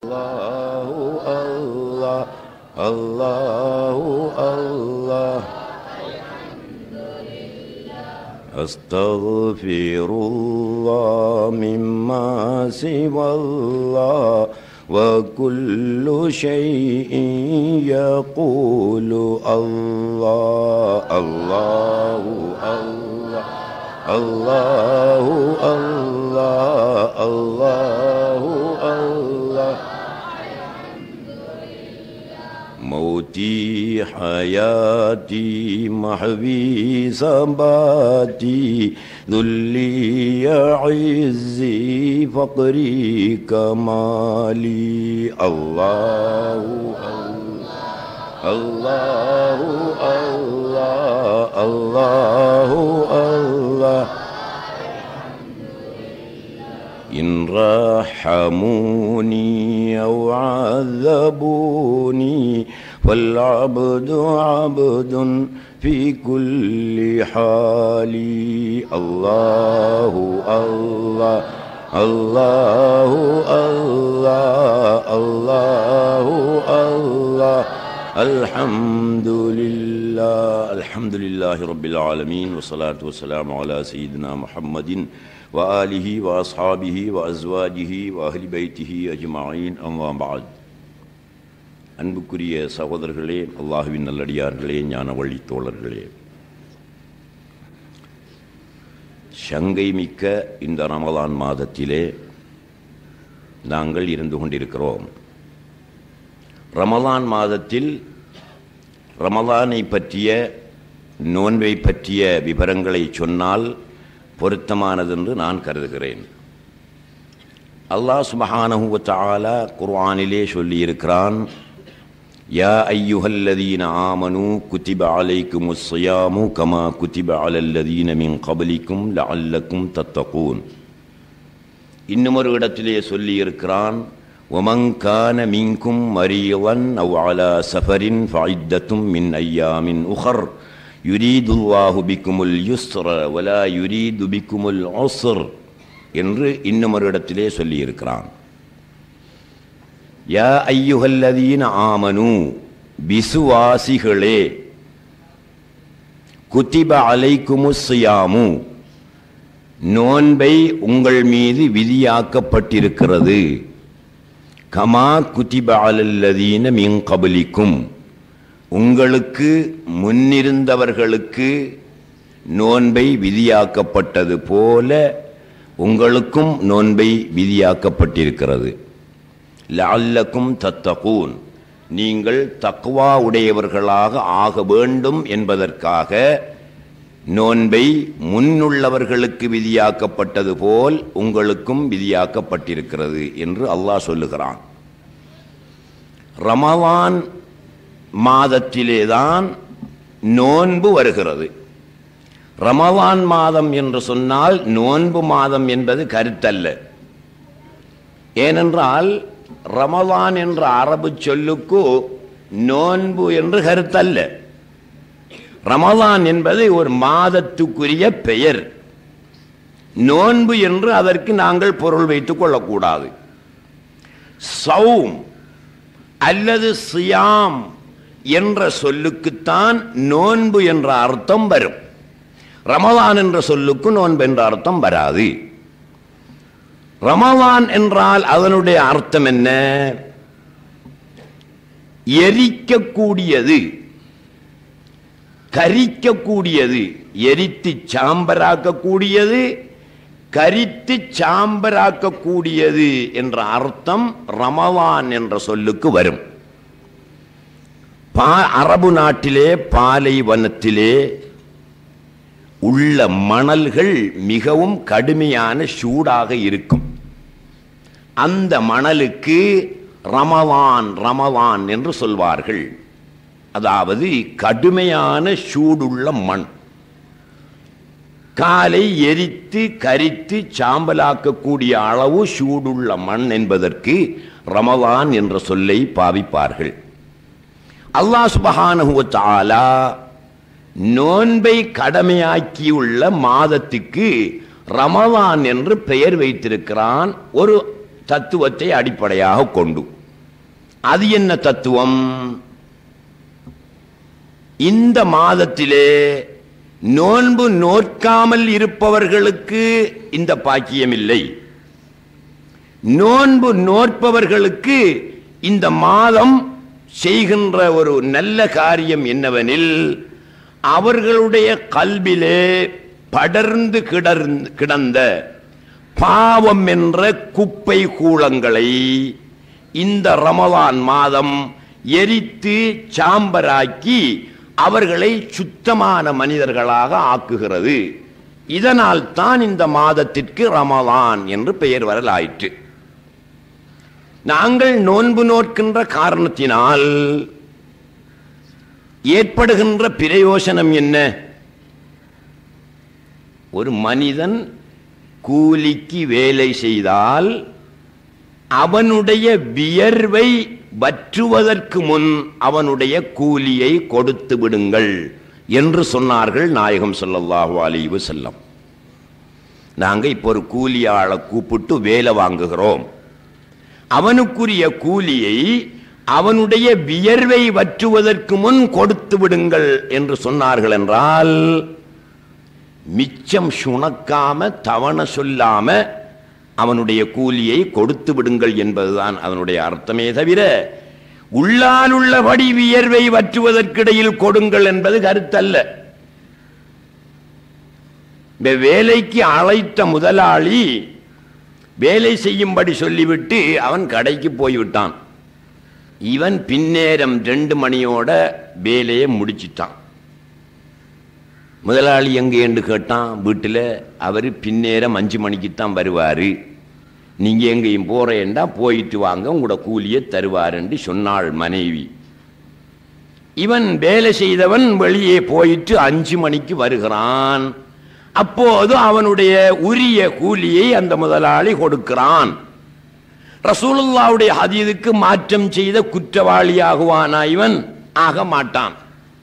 الله الله الله الله أستغفر الله مما سوى الله وكل شيء يقول الله الله الله الله الله الله الله موتي حياتي محبي سباتي ذلي عزي فقري كمالي الله الله الله الله الله إن رحموني أو عذبوني فالعبد عبد في كل حال الله الله الله الله الله الله الحمد لله الحمد لله رب العالمين والصلاة والسلام على سيدنا محمد وآله وأصحابه وأزواجه وأهل بيته أجمعين أما بعد அன்புக்குரிய சகோதரர்களே அல்லாஹுவின் நல்லடியார்களே ஞான வழி தோழர்களே சங்கை மிக்க இந்த ரமலான் மாதத்திலே நாங்கள் இருந்து கொண்டிருக்கிறோம் ரமலான் மாதத்தில் ரமலானை பற்றிய நோன்பை பற்றிய விவரங்களை சொன்னால் பொருத்தமானதென்று நான் கருதுகிறேன் அல்லாஹ் சுபஹானஹு வ தஆலா குர்ஆனிலே சொல்லியிருக்கிறான் யா ஐயுஹல்லதீன ஆமனு குத்திப அலைக்குமுஸ் ஸியாமு கமா குத்திப அலல்லதீன மின் கபலிக்கும் லஅல்லக்கும் தத்தகூன் இன்னும் ஒரு இடத்திலே சொல்லியிருக்கிறான் ومن كان منكم مريضا أو على سفر فعدة من أيام أخر يريد الله بكم اليسر ولا يريد بكم العسر என்று இன்னும் ஒரு இடத்திலே சொல்லியிருக்கிறான் யா ஐயுகல்லதீன ஆமனு விசுவாசிகளே குத்திப அலைக்குமுஸ்ஸியாமு நோன்பை உங்கள் மீது விதியாக்கப்பட்டிருக்கிறது கமா குத்திப அலல்லதீன மின் கபலிக்கும் உங்களுக்கு முன்னிருந்தவர்களுக்கு நோன்பை விதியாக்கப்பட்டது போல உங்களுக்கும் நோன்பை விதியாக்கப்பட்டிருக்கிறது லஅல்லக்கும் தத்தகூன் நீங்கள் தக்குவா உடையவர்களாக ஆக வேண்டும் என்பதற்காக நோன்பை முன்னுள்ளவர்களுக்கு விதியாக்கப்பட்டது போல் உங்களுக்கும் விதியாக்கப்பட்டிருக்கிறது என்று அல்லாஹ் சொல்லுகிறான் ரமவான் மாதத்திலேதான் நோன்பு வருகிறது ரமவான் மாதம் என்று சொன்னால் நோன்பு மாதம் என்பது கருத்தல்ல ஏனென்றால் ரமலான் என்ற அரபு சொல்லுக்கு நோன்பு என்று கருத்தல்ல ரமலான் என்பது ஒரு மாதத்துக்குரிய பெயர் நோன்பு என்று அதற்கு நாங்கள் பொருள் வைத்துக் கொள்ளக்கூடாது சௌம் அல்லது சியாம் என்ற சொல்லுக்குத்தான் நோன்பு என்ற அர்த்தம் வரும் ரமலான் என்ற சொல்லுக்கு நோன்பு என்ற அர்த்தம் வராது ரமலான் என்றால் அதனுடைய அர்த்தம் என்ன எரிக்கக்கூடியது கரிக்கக்கூடியது எரித்து சாம்பராக்கக்கூடியது கரித்து சாம்பராக்கக்கூடியது என்ற அர்த்தம் ரமலான் என்ற சொல்லுக்கு வரும் பா அரபு நாட்டிலே பாலைவனத்திலே உள்ள மணல்கள் மிகவும் கடுமையான சூடாக இருக்கும் அந்த மணலுக்கு ரமவான் ரமவான் என்று சொல்வார்கள் அதாவது கடுமையான சூடுள்ள மண் காலை எரித்து கரித்து சாம்பலாக்கக்கூடிய அளவு சூடுள்ள மண் என்பதற்கு ரமவான் என்ற சொல்லை பாவிப்பார்கள் அல்லாஹ் சுபஹானஹு வ தஆலா நோன்பை கடமையாக்கியுள்ள மாதத்துக்கு ரமலான் என்று பெயர் வைத்திருக்கிறான் ஒரு தத்துவத்தை அடிப்படையாக கொண்டு அது என்ன தத்துவம் இந்த மாதத்திலே நோன்பு நோற்காமல் இருப்பவர்களுக்கு இந்த பாக்கியம் இல்லை நோன்பு நோற்பவர்களுக்கு இந்த மாதம் செய்கின்ற ஒரு நல்ல காரியம் என்னவெனில் அவர்களுடைய கல்விலே படர்ந்து கிடர்ந்து கிடந்த பாவம் என்ற குப்பை கூளங்களை இந்த ரமலான் மாதம் எரித்து சாம்பராக்கி அவர்களை சுத்தமான மனிதர்களாக ஆக்குகிறது இதனால் தான் இந்த மாதத்திற்கு ரமலான் என்று பெயர் வரலாயிற்று நாங்கள் நோன்பு நோக்கின்ற காரணத்தினால் ஏற்படுகின்ற பிரயோசனம் என்ன ஒரு மனிதன் கூலிக்கு வேலை செய்தால் அவனுடைய வியர்வை வற்றுவதற்கு முன் அவனுடைய கூலியை கொடுத்து விடுங்கள் என்று சொன்னார்கள் நாயகம் ஸல்லல்லாஹு அலைஹி வஸல்லம் நாங்க இப்போ ஒரு கூலியாளை கூப்பிட்டு வேலை வாங்குகிறோம் அவனுக்குரிய கூலியை அவனுடைய வியர்வை வற்றுவதற்கு முன் கொடுத்து விடுங்கள் என்று சொன்னார்கள் என்றால் மிச்சம் சுணக்காம தவண சொல்லாம அவனுடைய கூலியை கொடுத்து விடுங்கள் என்பதுதான் அதனுடைய அர்த்தமே தவிர உள்ளால் உள்ளபடி வியர்வை வற்றுவதற்கிடையில் கொடுங்கள் என்பது கருத்தல்ல இந்த வேலைக்கு அழைத்த முதலாளி வேலை செய்யும்படி சொல்லிவிட்டு அவன் கடைக்கு போய்விட்டான் இவன் பின்னேரம் ரெண்டு மணியோட வேலையை முடிச்சிட்டான் முதலாளி எங்கே என்று கேட்டான் வீட்டில் அவர் பின்னேரம் அஞ்சு மணிக்குத்தான் வருவார் நீங்கள் எங்கேயும் போகிறேன்டா போயிட்டு வாங்க உங்களோட கூலியை தருவாருன்னு சொன்னாள் மனைவி இவன் வேலை செய்தவன் வெளியே போயிட்டு அஞ்சு மணிக்கு வருகிறான் அப்போது அவனுடைய உரிய கூலியை அந்த முதலாளி கொடுக்கிறான் ரசூலுல்லாவுடைய ஹதீதுக்கு மாற்றம் செய்த குற்றவாளியாகுவானா இவன் ஆக மாட்டான்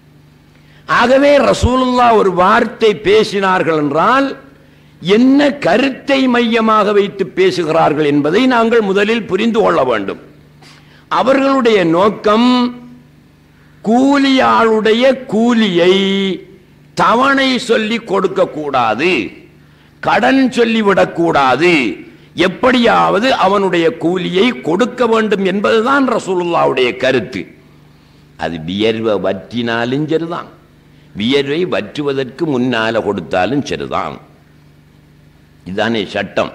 ஆகவே ரசூலுல்லா ஒரு வார்த்தை பேசினார்கள் என்றால் என்ன கருத்தை மையமாக வைத்து பேசுகிறார்கள் என்பதை நாங்கள் முதலில் புரிந்து கொள்ள வேண்டும் அவர்களுடைய நோக்கம் கூலியாளுடைய கூலியை தவணை சொல்லி கொடுக்க கூடாது கடன் சொல்லிவிடக்கூடாது எப்படியாவது அவனுடைய கூலியை கொடுக்க வேண்டும் என்பதுதான் ரசூலுல்லாவுடைய கருத்து அது வியர்வை வற்றினாலும் சரிதான் வியர்வை வற்றுவதற்கு முன்னால கொடுத்தாலும் சரிதான் இதுதானே சட்டம்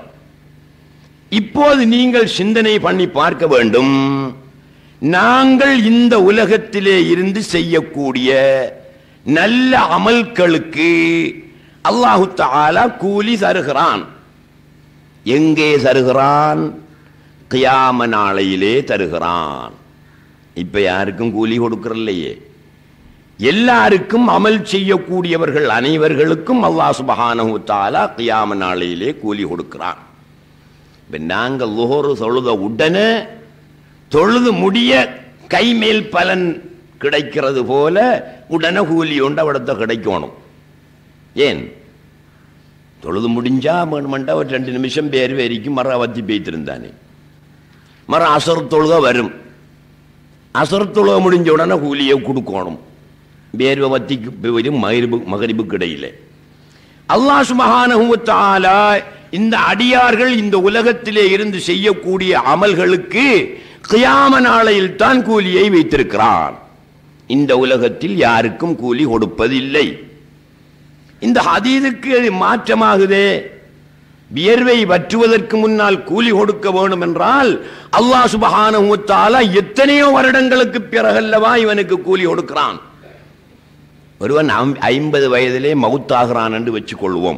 இப்போது நீங்கள் சிந்தனை பண்ணி பார்க்க வேண்டும் நாங்கள் இந்த உலகத்திலே இருந்து செய்யக்கூடிய நல்ல அமல்களுக்கு அல்லாஹு தஆலா கூலி தருகிறான் எங்கே தருகிறான் கியாம நாளையிலே தருகிறான் இப்ப யாருக்கும் கூலி கொடுக்கறல்லையே எல்லாருக்கும் அமல் செய்யக்கூடியவர்கள் அனைவர்களுக்கும் அல்லாஹ் சுபஹானஹு தஆலா கியாம நாளையிலே கூலி கொடுக்கிறான் இப்ப நாங்க லுஹரு தொழுத உடனே தொழுது முடிய கைமேல் பலன் கிடைக்கிறது போல உடனே கூலி உண்டு அவிடத்தை கிடைக்கணும் ஏன் தொழுது முடிஞ்சா வேணுமெண்டா ஒரு ரெண்டு நிமிஷம் பேர் வரைக்கும் மர அவத்தி பெய்த்திருந்தானே மர அசர் தொழுக வரும் அசர் தொழுக முடிஞ்ச உடனே கூலியை கொடுக்கணும் வேர்வை வத்திக்கு வரும் மகரிபு மகரிபுக்கு இடையில அல்லாஹ் சுபஹானஹு வ தஆலா இந்த அடியார்கள் இந்த உலகத்திலே இருந்து செய்யக்கூடிய அமல்களுக்கு கியாம நாளையில் தான் கூலியை வைத்திருக்கிறான் இந்த உலகத்தில் யாருக்கும் கூலி கொடுப்பதில்லை இந்த ஹதீதுக்கு அது மாற்றமாகுதே வியர்வை வற்றுவதற்கு முன்னால் கூலி கொடுக்க வேண்டும் என்றால் அல்லாஹ் சுபஹானஹு வ தஆலா எத்தனையோ வருடங்களுக்கு பிறகல்லவா இவனுக்கு கூலி கொடுக்கிறான் ஒருவன் ஐம்- ஐம்பது வயதிலே மவுத்தாகிறான் என்று வச்சுக்கொள்வோம்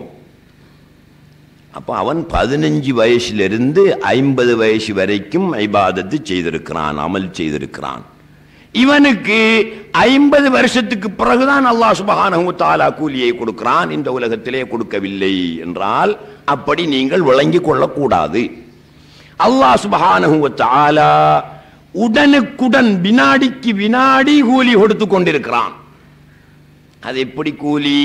அப்போ அவன் பதினஞ்சு வயசிலிருந்து ஐம்பது வயசு வரைக்கும் ஐபாதத்து செய்திருக்கிறான் அமல் செய்திருக்கிறான் இவனுக்கு ஐம்பது வருஷத்துக்கு பிறகுதான் அல்லாஹ் சுபஹானஹு தஆலா கூலியை கொடுக்கிறான் இந்த உலகத்திலே கொடுக்கவில்லை என்றால் அப்படி நீங்கள் விளங்கிக் கொள்ளக்கூடாது அல்லாஹ் சுபஹானஹு தஆலா உடனுக்குடன் வினாடிக்கு வினாடி கூலி கொடுத்து கொண்டிருக்கிறான் அது எப்படி கூலி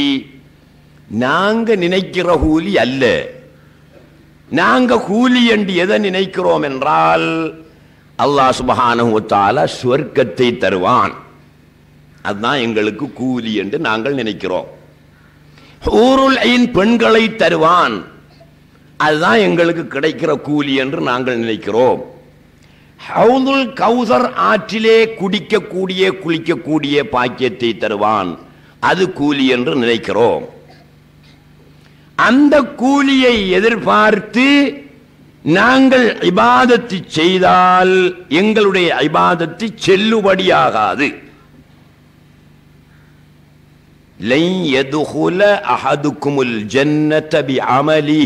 நாங்க நினைக்கிற கூலி அல்ல நாங்க கூலி என்று எதை நினைக்கிறோம் என்றால் அல்லாஹ் சுபஹானஹு வ தஆலா சுவர்க்கத்தை தருவான் அதுதான் எங்களுக்கு கூலி என்று நாங்கள் நினைக்கிறோம் ஹூருல் ஐன் பெண்களை தருவான் அதுதான் எங்களுக்கு கிடைக்கிற கூலி என்று நாங்கள் நினைக்கிறோம் ஹவுதுல் கௌசர் ஆற்றிலே குடிக்கக்கூடிய குளிக்கக்கூடிய பாக்கியத்தை தருவான் அது கூலி என்று நினைக்கிறோம் அந்த கூலியை எதிர்பார்த்து நாங்கள் இபாதத்து செய்தால் எங்களுடைய இபாதத்து செல்லுபடியாகாது லை யதுகுல அஹதுக்குமுல் ஜன்னத பிஅமலி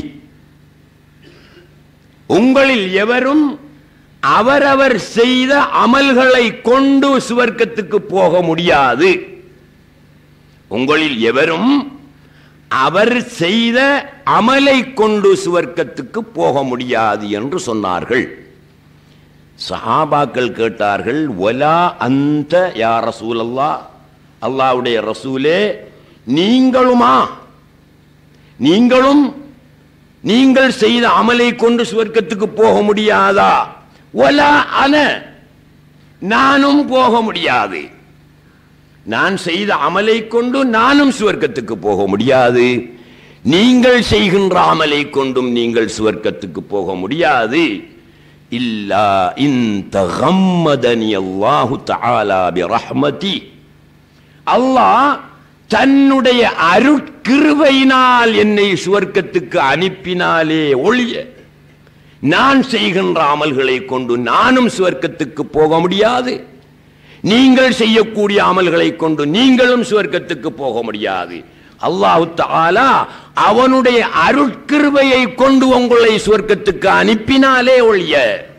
உங்களில் எவரும் அவரவர் செய்த அமல்களை கொண்டு சுவர்க்கத்துக்கு போக முடியாது உங்களில் எவரும் அவர் செய்த அமலை கொண்டு சுவர்க்கத்துக்கு போக முடியாது என்று சொன்னார்கள் சஹாபாக்கள் கேட்டார்கள் ஒலா அந்த யா ரசூலல்லா அல்லாவுடைய ரசூலே நீங்களுமா நீங்களும் நீங்கள் செய்த அமலை கொண்டு சுவர்க்கத்துக்கு போக முடியாதா ஒலா அன நானும் போக முடியாது நான் செய்த அமலை கொண்டு நானும் சுவர்க்கத்துக்கு போக முடியாது நீங்கள் செய்கின்ற அமலை கொண்டும் நீங்கள் சுவர்க்கத்துக்கு போக முடியாது இல்லா இந்த கம்மதனி அல்லாஹு தஆலா பிரஹ்மதி அல்லாஹ் தன்னுடைய அருட்கிருவையினால் என்னை சுவர்க்கத்துக்கு அனுப்பினாலே ஒழிய நான் செய்கின்ற அமல்களை கொண்டு நானும் சுவர்க்கத்துக்கு போக முடியாது நீங்கள் செய்யக்கூடிய அமல்களை கொண்டு நீங்களும் சுவர்க்கத்துக்கு போக முடியாது அல்லாஹு தஆலா அவனுடைய அருட்கிருபையை கொண்டு உங்களை சுவர்க்கத்துக்கு அனுப்பினாலே ஒழிய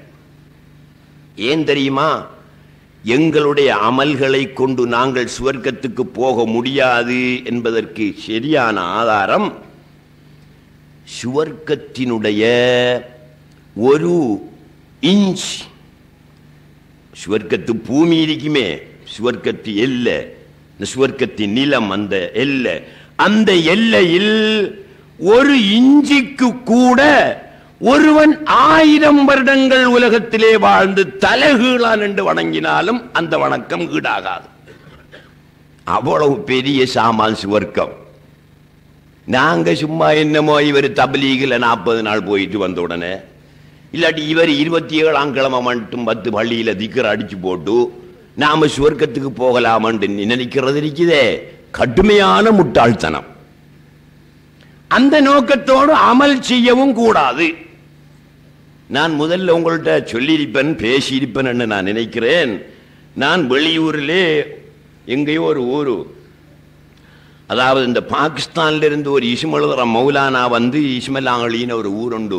ஏன் தெரியுமா எங்களுடைய அமல்களை கொண்டு நாங்கள் சுவர்க்கத்துக்கு போக முடியாது என்பதற்கு சரியான ஆதாரம் சுவர்க்கத்தினுடைய ஒரு இன்ச் சுவர்க்கத்து பூமி இருக்குமே சுவர்க்கத்து எல்லை இந்த சுவர்க்கத்தின் நிலம் அந்த எல்லை அந்த எல்லையில் ஒரு இஞ்சிக்கு கூட ஒருவன் ஆயிரம் வருடங்கள் உலகத்திலே வாழ்ந்து தலைகீழான் என்று வணங்கினாலும் அந்த வணக்கம் ஈடாகாது அவ்வளவு பெரிய சாமான் சுவர்க்கம் நாங்க சும்மா என்னமோ இவர் தபலீகில் நாற்பது நாள் போயிட்டு வந்த உடனே இல்லாட்டி இவர் இருபத்தி ஏழாம் கிழமை மட்டும் பத்து பள்ளியில திக்கர் அடிச்சு போட்டு நாம சுவர்க்கத்துக்கு போகலாமன்னு நினைக்கிறது இருக்குதே கடுமையான முட்டாள்தனம் அந்த நோக்கத்தோடு அமல் செய்யவும் கூடாது நான் முதல்ல உங்கள்கிட்ட சொல்லியிருப்பேன் பேசியிருப்பேன் நான் நினைக்கிறேன் நான் வெளியூரிலே எங்கேயோ ஒரு ஊரு அதாவது இந்த பாகிஸ்தான்ல இருந்து ஒரு இஸ்மழுதுற மௌலானா வந்து இஸ்மலாங்களின்னு ஒரு ஊருண்டு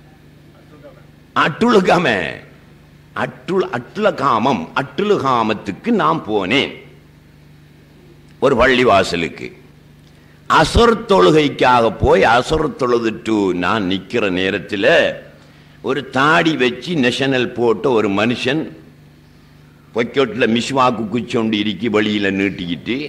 அட்டுழுகாம அட்டுள் அட்டுலகாமம் அட்டுலுகாமத்துக்கு நான் போனேன் ஒரு பள்ளிவாசலுக்கு அசர் தொழுகைக்காக போய் அசர் தொழுதுட்டு நான் நிக்கிற நேரத்தில் ஒரு தாடி வச்சு நெஷனல் போட்ட ஒரு மனுஷன் பொக்கோட்டில் மிஸ்வாக்கு குச்சொண்டு இருக்கி வழியில் நீட்டிக்கிட்டு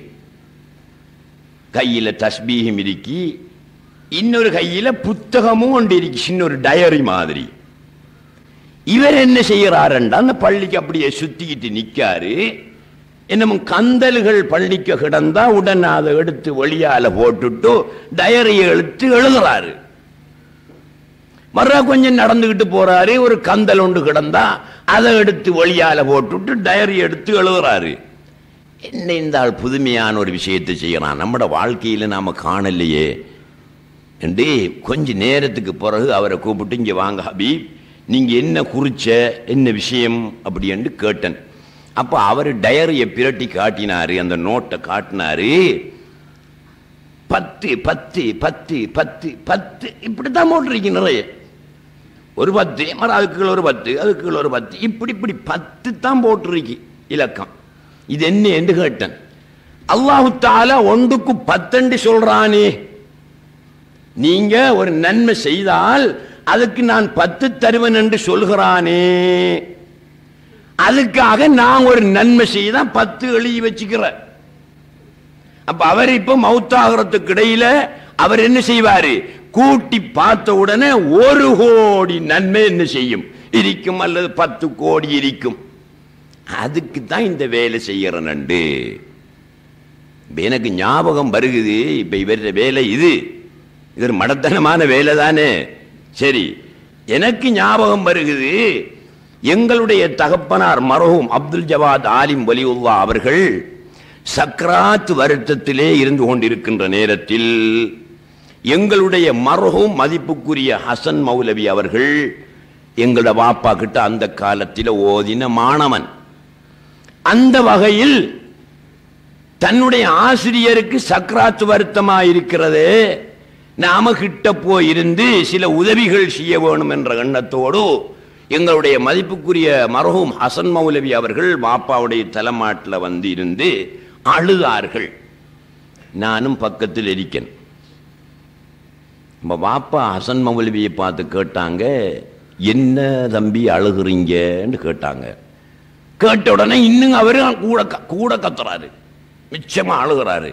கையில் தஸ்பீகம் இருக்கி இன்னொரு கையில் புத்தகமும் ஒன்று இருக்கு சின்ன ஒரு டயரி மாதிரி இவர் என்ன செய்யறாருண்டா அந்த பள்ளிக்கு அப்படியே சுத்திக்கிட்டு நிக்காரு என்னமோ கந்தல்கள் பள்ளிக்கு கிடந்தா உடனே அதை எடுத்து வெளியால போட்டுட்டு டயரியை எடுத்து எழுதுறாரு மறுபடியும் கொஞ்சம் நடந்துகிட்டு போறாரு ஒரு கந்தல் ஒன்று கிடந்தா அதை எடுத்து வெளியால போட்டுட்டு டயரி எடுத்து எழுதுறாரு என்ன இந்த ஆள் புதுமையான ஒரு விஷயத்தை செய்யறான் நம்மட வாழ்க்கையில நாம காணலையே என்று கொஞ்ச நேரத்துக்கு பிறகு அவரை கூப்பிட்டு இங்க வாங்க ஹபீப் நீங்க என்ன குறிச்ச என்ன விஷயம் அப்படி என்று கேட்டேன் அப்ப அவர் டயரியை பிரட்டி காட்டினாரு அந்த நோட்டை காட்டினாரு பத்து பத்து பத்து பத்து பத்து இப்படித்தான் போட்டிருக்கு நிறைய ஒரு பத்து மறு அதுக்கு கீழே ஒரு பத்து அதுக்கு கீழே ஒரு பத்து இப்படி இப்படி பத்து தான் போட்டிருக்கு இலக்கம் இது என்ன என்று கேட்டேன் அல்லாஹு தாலா ஒன்றுக்கு பத்தண்டு சொல்றானே நீங்க ஒரு நன்மை செய்தால் அதுக்கு நான் பத்து தருவன் என்று சொல்கிறானே அதுக்காக நான் ஒரு நன்மை செய்தா பத்து எழுதி வச்சுக்கிறேன் அப்ப அவர் இப்ப மௌத்தாகிறதுக்கு இடையில அவர் என்ன செய்வாரு கூட்டி பார்த்த உடனே ஒரு கோடி நன்மை என்ன செய்யும் இருக்கும் அல்லது பத்து கோடி இருக்கும் அதுக்கு தான் இந்த வேலை செய்யறனண்டு இப்ப எனக்கு ஞாபகம் வருகுது இப்ப இவர வேலை இது இது ஒரு மடத்தனமான வேலை தானே சரி எனக்கு ஞாபகம் வருகுது எங்களுடைய தகப்பனார் மரஹூம் அப்துல் ஜவாத் ஆலிம் வலியுல்லா அவர்கள் சக்ராத் வருத்தத்திலே இருந்து கொண்டிருக்கின்ற நேரத்தில் எங்களுடைய மரஹூம் மதிப்புக்குரிய ஹசன் மௌலவி அவர்கள் எங்களோட வாப்பா கிட்ட அந்த காலத்தில் ஓதின மாணவன் அந்த வகையில் தன்னுடைய ஆசிரியருக்கு சக்ராத்து வருத்தமா இருக்கிறது நாம கிட்ட போயிருந்து சில உதவிகள் செய்ய வேணும் என்ற எண்ணத்தோடு எங்களுடைய மதிப்புக்குரிய மரஹூம் ஹசன் மௌலவி அவர்கள் பாப்பாவுடைய தலைமாட்டில் வந்து இருந்து அழுதார்கள் நானும் பக்கத்தில் இருக்கேன் நம்ம பாப்பா ஹசன் மௌலவியை பார்த்து கேட்டாங்க என்ன தம்பி அழுகுறீங்கன்னு கேட்டாங்க கேட்ட உடனே இன்னும் அவரு கூட க- கூட கத்துறாரு மிச்சமா அழுகிறாரு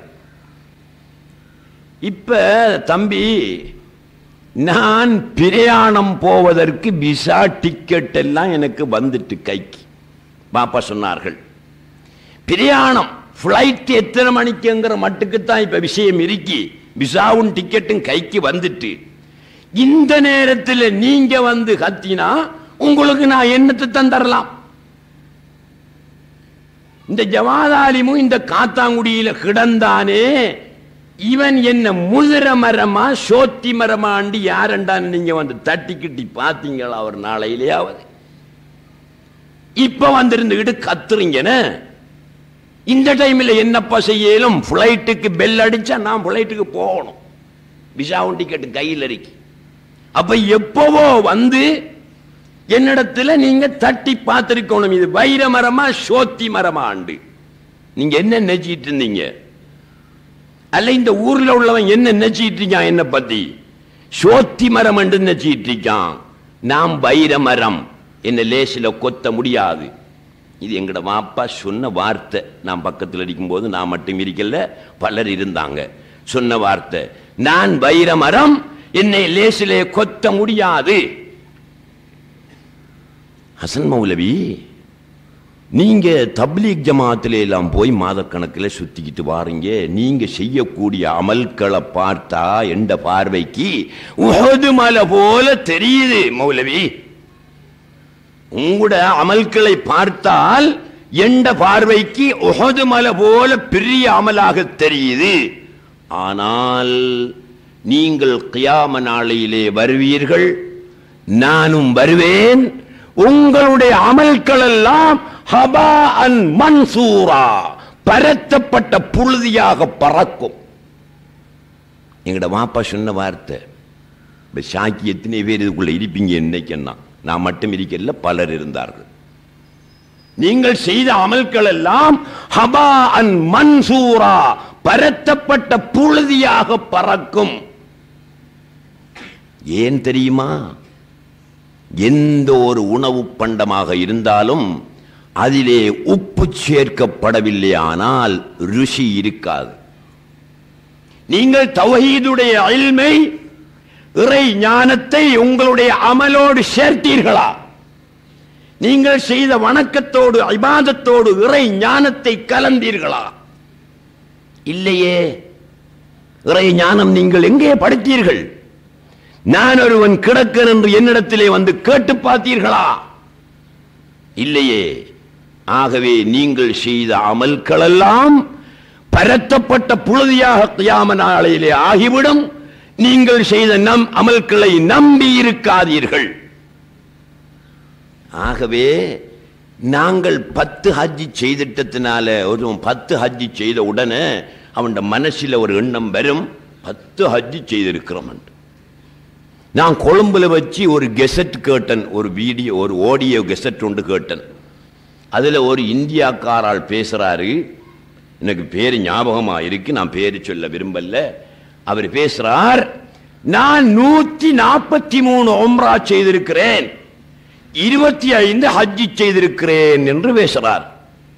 இப்ப தம்பி நான் பிரயாணம் போவதற்கு விசா டிக்கெட் எல்லாம் எனக்கு வந்துட்டு கைக்கு பாப்பா சொன்னார்கள் பிரயாணம் ஃப்ளைட் எத்தனை மணிக்குங்கிற மட்டுக்கு தான் இப்ப விஷயம் இருக்கி விசாவும் டிக்கெட்டும் கைக்கு வந்துட்டு இந்த நேரத்தில் நீங்க வந்து கத்தினா உங்களுக்கு நான் என்னத்தை தந்தரலாம் இந்த ஜவாதாலிமும் இந்த காத்தாங்குடியில கிடந்தானே இவன் என்ன முதிர மரமா சோத்தி மரமாண்டு யாரண்டான்னு நீங்க வந்து தட்டிக்கிட்டி பாத்தீங்களா ஒரு நாளையிலேயாவது இப்ப வந்திருந்துகிட்டு கத்துறீங்கன்னு இந்த டைம்ல என்னப்பா செய்யலும் பிளைட்டுக்கு பெல் அடிச்சா நான் பிளைட்டுக்கு போகணும் விசாவும் டிக்கெட் கையில் இருக்கு அப்ப எப்பவோ வந்து என்னிடத்துல நீங்க தட்டி பார்த்திருக்கணும் இது வைர மரமா சோத்தி மரமா ஆண்டு நீங்க என்ன நினைச்சிட்டு இருந்தீங்க அல்ல இந்த ஊர்ல உள்ளவன் என்ன நினைச்சிட்டு இருக்கான் என்ன பத்தி சோத்தி மரம் என்று நினைச்சிட்டு இருக்கான் நாம் வைர மரம் என்ன லேசில கொத்த முடியாது இது எங்கட வாப்பா சொன்ன வார்த்தை நான் பக்கத்தில் இருக்கும்போது நான் மட்டும் இருக்கல பலர் இருந்தாங்க சொன்ன வார்த்தை நான் வைர மரம் என்னை லேசிலே கொத்த முடியாது ஹசன் மௌலவி நீங்க தப்லீக் ஜமாத்துல எல்லாம் போய் மாதக்கணக்கில் சுத்திக்கிட்டு வாரீங்க நீங்க செய்யக்கூடிய அமல்களை பார்த்தா எந்த பார்வைக்கு உஹது மலை போல தெரியுது மௌலவி உங்களோட அமல்களை பார்த்தால் எந்த பார்வைக்கு உஹது மலை போல பெரிய அமலாக தெரியுது ஆனால் நீங்கள் கியாம நாளையிலே வருவீர்கள் நானும் வருவேன் உங்களுடைய அமல்கள் எல்லாம் ஹபா அன் மன்சூரா பரத்தப்பட்ட புழுதியாக பறக்கும் எங்கட வாப்பா சொன்ன வார்த்தை இப்ப ஷாக்கி எத்தனை பேர் இதுக்குள்ள இருப்பீங்க இன்னைக்குன்னா நான் மட்டும் இருக்கல பலர் இருந்தார்கள் நீங்கள் செய்த அமல்கள் எல்லாம் ஹபா அன் மன்சூரா பரத்தப்பட்ட புழுதியாக பறக்கும் ஏன் தெரியுமா எந்த ஒரு உணவு பண்டமாக இருந்தாலும் அதிலே உப்பு சேர்க்கப்படவில்லை ஆனால் ருசி இருக்காது நீங்கள் தௌஹீதுடைய அல்மை இறை ஞானத்தை உங்களுடைய அமலோடு சேர்த்தீர்களா நீங்கள் செய்த வணக்கத்தோடு இபாதத்தோடு இறை ஞானத்தை கலந்தீர்களா இல்லையே இறை ஞானம் நீங்கள் எங்கே படித்தீர்கள் நான் ஒருவன் கிடக்கன் என்று என்னிடத்திலே வந்து கேட்டு பார்த்தீர்களா இல்லையே ஆகவே நீங்கள் செய்த அமல்களெல்லாம் பரத்தப்பட்ட புழுதியாக கியாம நாளையிலே ஆகிவிடும் நீங்கள் செய்த நம் அமல்களை நம்பி இருக்காதீர்கள் ஆகவே நாங்கள் பத்து ஹஜ்ஜி செய்திட்டத்தினால ஒரு பத்து ஹஜ்ஜி செய்த உடனே அவன் மனசில் ஒரு எண்ணம் வரும் பத்து ஹஜ்ஜி செய்திருக்கிறோம் என்று நான் கொழும்புல வச்சு ஒரு கெசட் கேட்டன் ஒரு வீடியோ ஒரு ஆடியோ கெசட் ஒன்று கேட்டன் அதில் ஒரு இந்தியாக்காரால் பேசுறாரு எனக்கு பேர் ஞாபகமா இருக்கு நான் பேரு சொல்ல விரும்பல அவர் பேசுறார் நான் நூத்தி நாற்பத்தி மூணு ஒம்ரா செய்திருக்கிறேன் இருபத்தி ஐந்து ஹஜ்ஜி செய்திருக்கிறேன் என்று பேசுறார்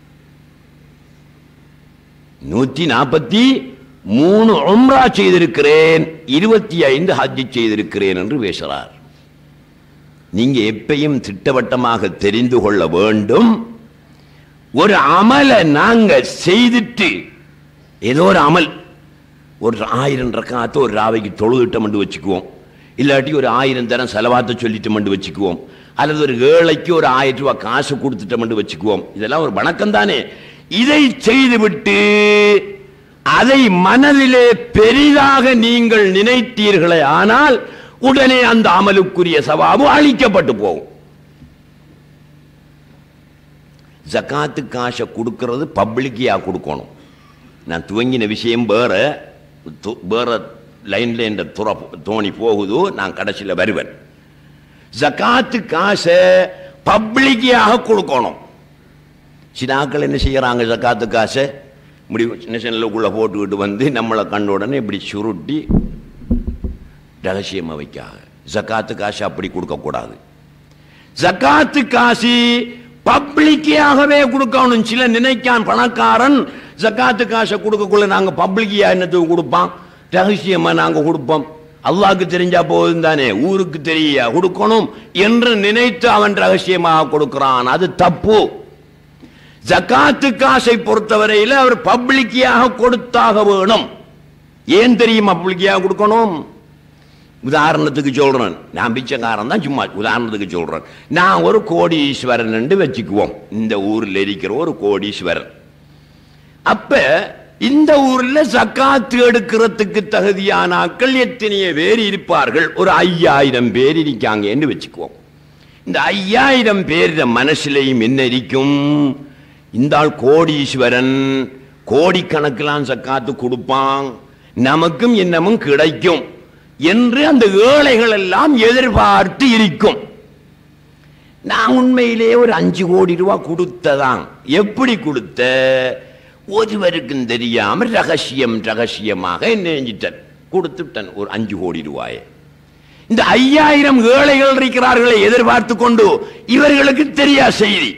நூத்தி நாற்பத்தி மூணு உம்ரா செய்திருக்கிறேன் இருபத்தி ஐந்து ஹஜ்ஜி செய்திருக்கிறேன் என்று பேசுறார் நீங்க எப்பயும் திட்டவட்டமாக தெரிந்து கொள்ள வேண்டும் ஒரு அமலை நாங்க செய்துட்டு ஏதோ ஒரு அமல் ஒரு ஆயிரம் ரக்காத்து ஒரு ராவைக்கு தொழுகிட்டோம்னு வச்சுக்குவோம் இல்லாட்டி ஒரு ஆயிரம் தரம் செலவாத்த சொல்லிட்டோம்னு வச்சுக்குவோம் அல்லது ஒரு ஏழைக்கு ஒரு ஆயிரம் ரூபாய் காசு கொடுத்துட்டோம்னு வச்சுக்குவோம் இதெல்லாம் ஒரு வணக்கம் தானே இதை செய்துவிட்டு அதை மனதிலே பெரிதாக நீங்கள் நினைத்தீர்களே ஆனால் உடனே அந்த அமலுக்குரிய சவாபு அழிக்கப்பட்டு போகும் ஜக்காத்து காசை கொடுக்கிறது பப்ளிக்கியா கொடுக்கணும் நான் துவங்கின விஷயம் வேற து- வேற லைன்ல என்ற துற தோணி போகுதோ நான் கடைசியில் வருவேன் ஜக்காத்து காசை பப்ளிக்கியாக கொடுக்கணும் சினாக்கள் என்ன செய்யறாங்க ஜக்காத்து காசை முடி சின்ன சின்னக்குள்ள போட்டுக்கிட்டு வந்து நம்மளை கண்ட உடனே இப்படி சுருட்டி ரகசியமா வைக்காக ஜக்காத்து காசு அப்படி கொடுக்கக்கூடாது ஜக்காத்து காசு பப்ளிக்காகவே கொடுக்கணும் சில நினைக்கான் பணக்காரன் ஜக்காத்து காசை கொடுக்கக்குள்ள நாங்க பப்ளிக்கியா என்னத்துக்கு கொடுப்பான் ரகசியமா நாங்க கொடுப்போம் அல்லாஹ்க்கு தெரிஞ்சா போதும் தானே ஊருக்கு தெரிய கொடுக்கணும் என்று நினைத்து அவன் ரகசியமாக கொடுக்கிறான் அது தப்பு ஜக்காத்து காசை பொறுத்தவரையில் அவர் பப்ளிக்கியாக கொடுத்தாக வேணும் ஏன் தெரியும் பப்ளிக்கியாக கொடுக்கணும் உதாரணத்துக்கு சொல்றேன் நான் பிச்சைக்காரன் தான் சும்மா உதாரணத்துக்கு சொல்றேன் நான் ஒரு கோடீஸ்வரன் என்று வச்சுக்குவோம் இந்த ஊர்ல இருக்கிற ஒரு கோடீஸ்வரன் அப்ப இந்த ஊர்ல சக்காத்து எடுக்கிறதுக்கு தகுதியான ஆட்கள் எத்தனைய பேர் இருப்பார்கள் ஒரு ஐயாயிரம் பேர் இருக்காங்கன்னு வச்சுக்குவோம் இந்த ஐயாயிரம் பேர் மனசுலையும் என்ன இருக்கும் இந்த ஆள் கோடீஸ்வரன் கோடிக்கணக்கிலான் சக்காத்து கொடுப்பான் நமக்கும் என்னமும் கிடைக்கும் என்று அந்த ஏழைகள் எல்லாம் எதிர்பார்த்து இருக்கும் நான் உண்மையிலே ஒரு அஞ்சு கோடி ரூபாய் கொடுத்ததான் எப்படி கொடுத்த ஒருவருக்கும் தெரியாம ரகசியம் ரகசியமாக என்ன செஞ்சிட்டேன் கொடுத்துட்டேன் ஒரு அஞ்சு கோடி ரூபாயை இந்த ஐயாயிரம் ஏழைகள் இருக்கிறார்களை எதிர்பார்த்து கொண்டு இவர்களுக்கு தெரியா செய்தி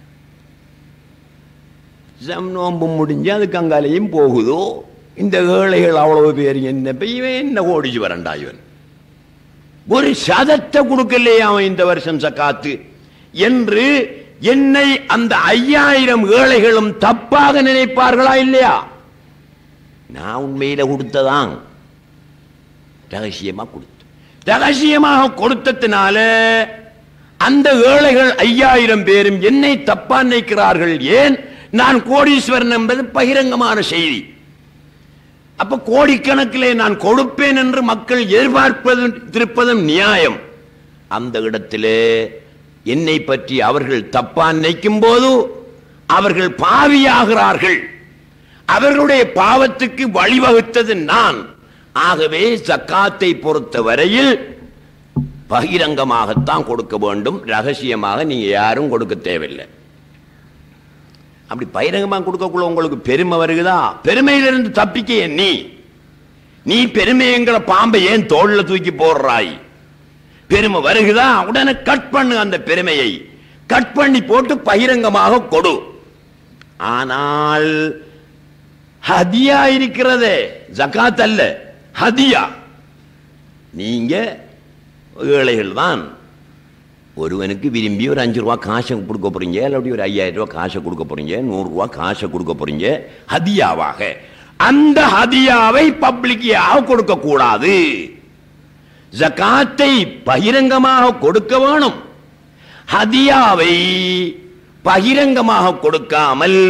ஜம் நோம்பு முடிஞ்சு அது கங்காலையும் போகுதோ இந்த ஏழைகள் அவ்வளவு பேர் என்ன இப்ப இவன் என்ன ஓடிச்சு வரண்டா இவன் ஒரு சதத்தை கொடுக்கலையே அவன் இந்த வருஷம் சக்காத்து என்று என்னை அந்த ஐயாயிரம் ஏழைகளும் தப்பாக நினைப்பார்களா இல்லையா நான் உண்மையில கொடுத்ததான் ரகசியமா கொடுத்து ரகசியமாக கொடுத்ததுனால அந்த ஏழைகள் ஐயாயிரம் பேரும் என்னை தப்பா நினைக்கிறார்கள் ஏன் நான் கோடீஸ்வரன் என்பது பகிரங்கமான செய்தி அப்ப கோடிக்கணக்கிலே நான் கொடுப்பேன் என்று மக்கள் எதிர்பார்ப்பதும் இருப்பதும் நியாயம் அந்த இடத்திலே என்னை பற்றி அவர்கள் தப்பா நினைக்கும் போது அவர்கள் பாவியாகிறார்கள் அவர்களுடைய பாவத்துக்கு வழிவகுத்தது நான் ஆகவே ஜக்காத்தை பொறுத்த வரையில் பகிரங்கமாகத்தான் கொடுக்க வேண்டும் ரகசியமாக நீங்க யாரும் கொடுக்க தேவையில்லை அப்படி பகிரங்கமாக கொடுக்கக்குள்ள உங்களுக்கு பெருமை வருகுதா பெருமையிலிருந்து தப்பிக்க ஏன் நீ நீ பெருமைங்கிற பாம்பை ஏன் தோல்ல தூக்கி போடுறாய் பெருமை வருகுதா உடனே கட் பண்ணு அந்த பெருமையை கட் பண்ணி போட்டு பகிரங்கமாக கொடு ஆனால் ஹதியா இருக்கிறதே ஜகாத் அல்ல ஹதியா நீங்க ஏழைகள் தான் ஒருவனுக்கு விரும்பி ஒரு அஞ்சு ரூபா காசை கொடுக்க போறீங்க இல்லாட்டி ஒரு ஐயாயிரம் ரூபா காசை கொடுக்க போறீங்க நூறு ரூபா காசை கொடுக்க போறீங்க ஹதியாவாக அந்த ஹதியாவை பப்ளிக்காக கொடுக்க கூடாது ஜகாத்தை பகிரங்கமாக கொடுக்க வேணும் ஹதியாவை பகிரங்கமாக கொடுக்காமல்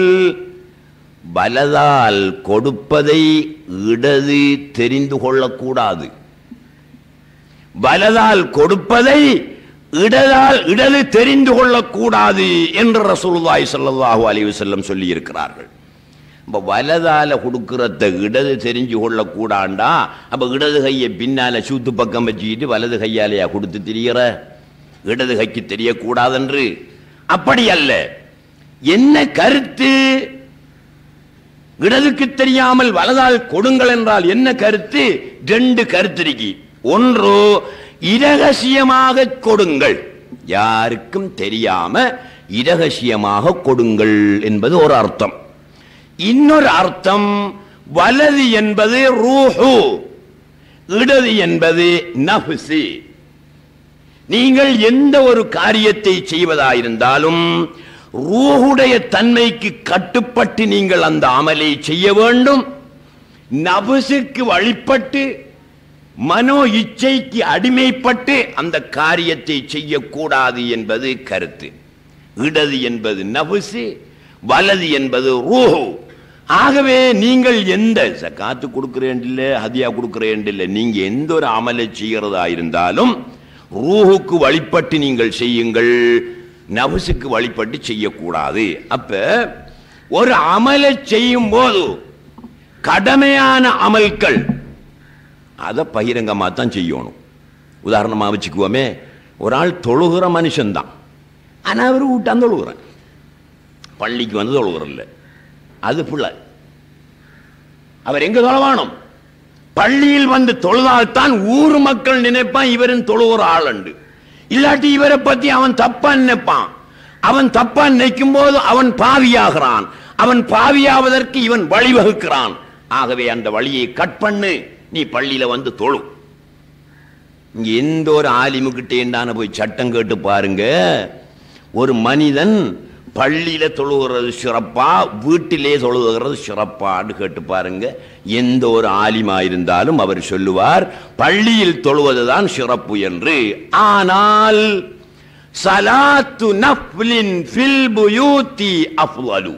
பலதால் கொடுப்பதை இடது தெரிந்து கொள்ளக்கூடாது பலதால் கொடுப்பதை இடதால் இடது தெரிந்து கொள்ளக்கூடாது என்று ரசூலுல்லாஹி ஸல்லல்லாஹு அலைஹி வஸல்லம் சொல்லி இருக்கிறார்கள் அப்ப வலதால கொடுக்கறத இடது தெரிஞ்சு கொள்ளக்கூடாண்டா அப்ப இடது கையை பின்னால சூத்து பக்கம் வச்சுக்கிட்டு வலது கையாலையா கொடுத்து திரிகிற இடது கைக்கு தெரியக்கூடாதென்று அப்படி அல்ல என்ன கருத்து இடதுக்கு தெரியாமல் வலதால் கொடுங்கள் என்றால் என்ன கருத்து ரெண்டு கருத்து இருக்கு ஒன்று இரகசியமாக கொடுங்கள் யாருக்கும் தெரியாம இரகசியமாக கொடுங்கள் என்பது ஒரு அர்த்தம் இன்னொரு அர்த்தம் வலது என்பது ரூஹு இடது என்பது நஃப்சி நீங்கள் எந்த ஒரு காரியத்தை செய்வதாயிருந்தாலும் ரூஹுடைய தன்மைக்கு கட்டுப்பட்டு நீங்கள் அந்த அமலை செய்ய வேண்டும் நபசுக்கு வழிபட்டு மனோ இச்சைக்கு அடிமைப்பட்டு அந்த காரியத்தை செய்யக்கூடாது என்பது கருத்து இடது என்பது நபுசு வலது என்பது ரூஹு ஆகவே நீங்கள் எந்த காத்து கொடுக்கிறேன் இல்லை ஹதியா கொடுக்கிறேன் இல்லை நீங்க எந்த ஒரு அமலை செய்கிறதா இருந்தாலும் ரூஹுக்கு வழிபட்டு நீங்கள் செய்யுங்கள் நபுசுக்கு வழிபட்டு செய்யக்கூடாது அப்ப ஒரு அமலை செய்யும் போது கடமையான அமல்கள் அதை பகிரங்கமாக தான் செய்யணும் உதாரணமாக வச்சுக்குவோமே ஒரு ஆள் தொழுகிற மனுஷன்தான் ஆனால் அவர் வீட்டான் தொழுகிறேன் பள்ளிக்கு வந்து தொழுகிறல்ல அது பிள்ளை அவர் எங்க தொழவானும் பள்ளியில் வந்து தொழுதால்தான் ஊர் மக்கள் நினைப்பான் இவரின் தொழுகிற ஆளுண்டு இல்லாட்டி இவரை பத்தி அவன் தப்பா நினைப்பான் அவன் தப்பா நினைக்கும் போது அவன் பாவியாகிறான் அவன் பாவியாவதற்கு இவன் வழிவகுக்கிறான் ஆகவே அந்த வழியை கட் பண்ணு நீ பள்ளியில வந்து தொழு இங்க எந்த ஒரு ஆலிமுக்கிட்டேண்டான போய் சட்டம் கேட்டு பாருங்க ஒரு மனிதன் பள்ளியில தொழுகிறது சிறப்பா வீட்டிலே தொழுகிறது சிறப்பான்னு கேட்டு பாருங்க எந்த ஒரு ஆலிமா இருந்தாலும் அவர் சொல்லுவார் பள்ளியில் தொழுவதுதான் சிறப்பு என்று ஆனால் சலாத்து நஃப்லின் ஃபில் புயூத்தி அஃலலு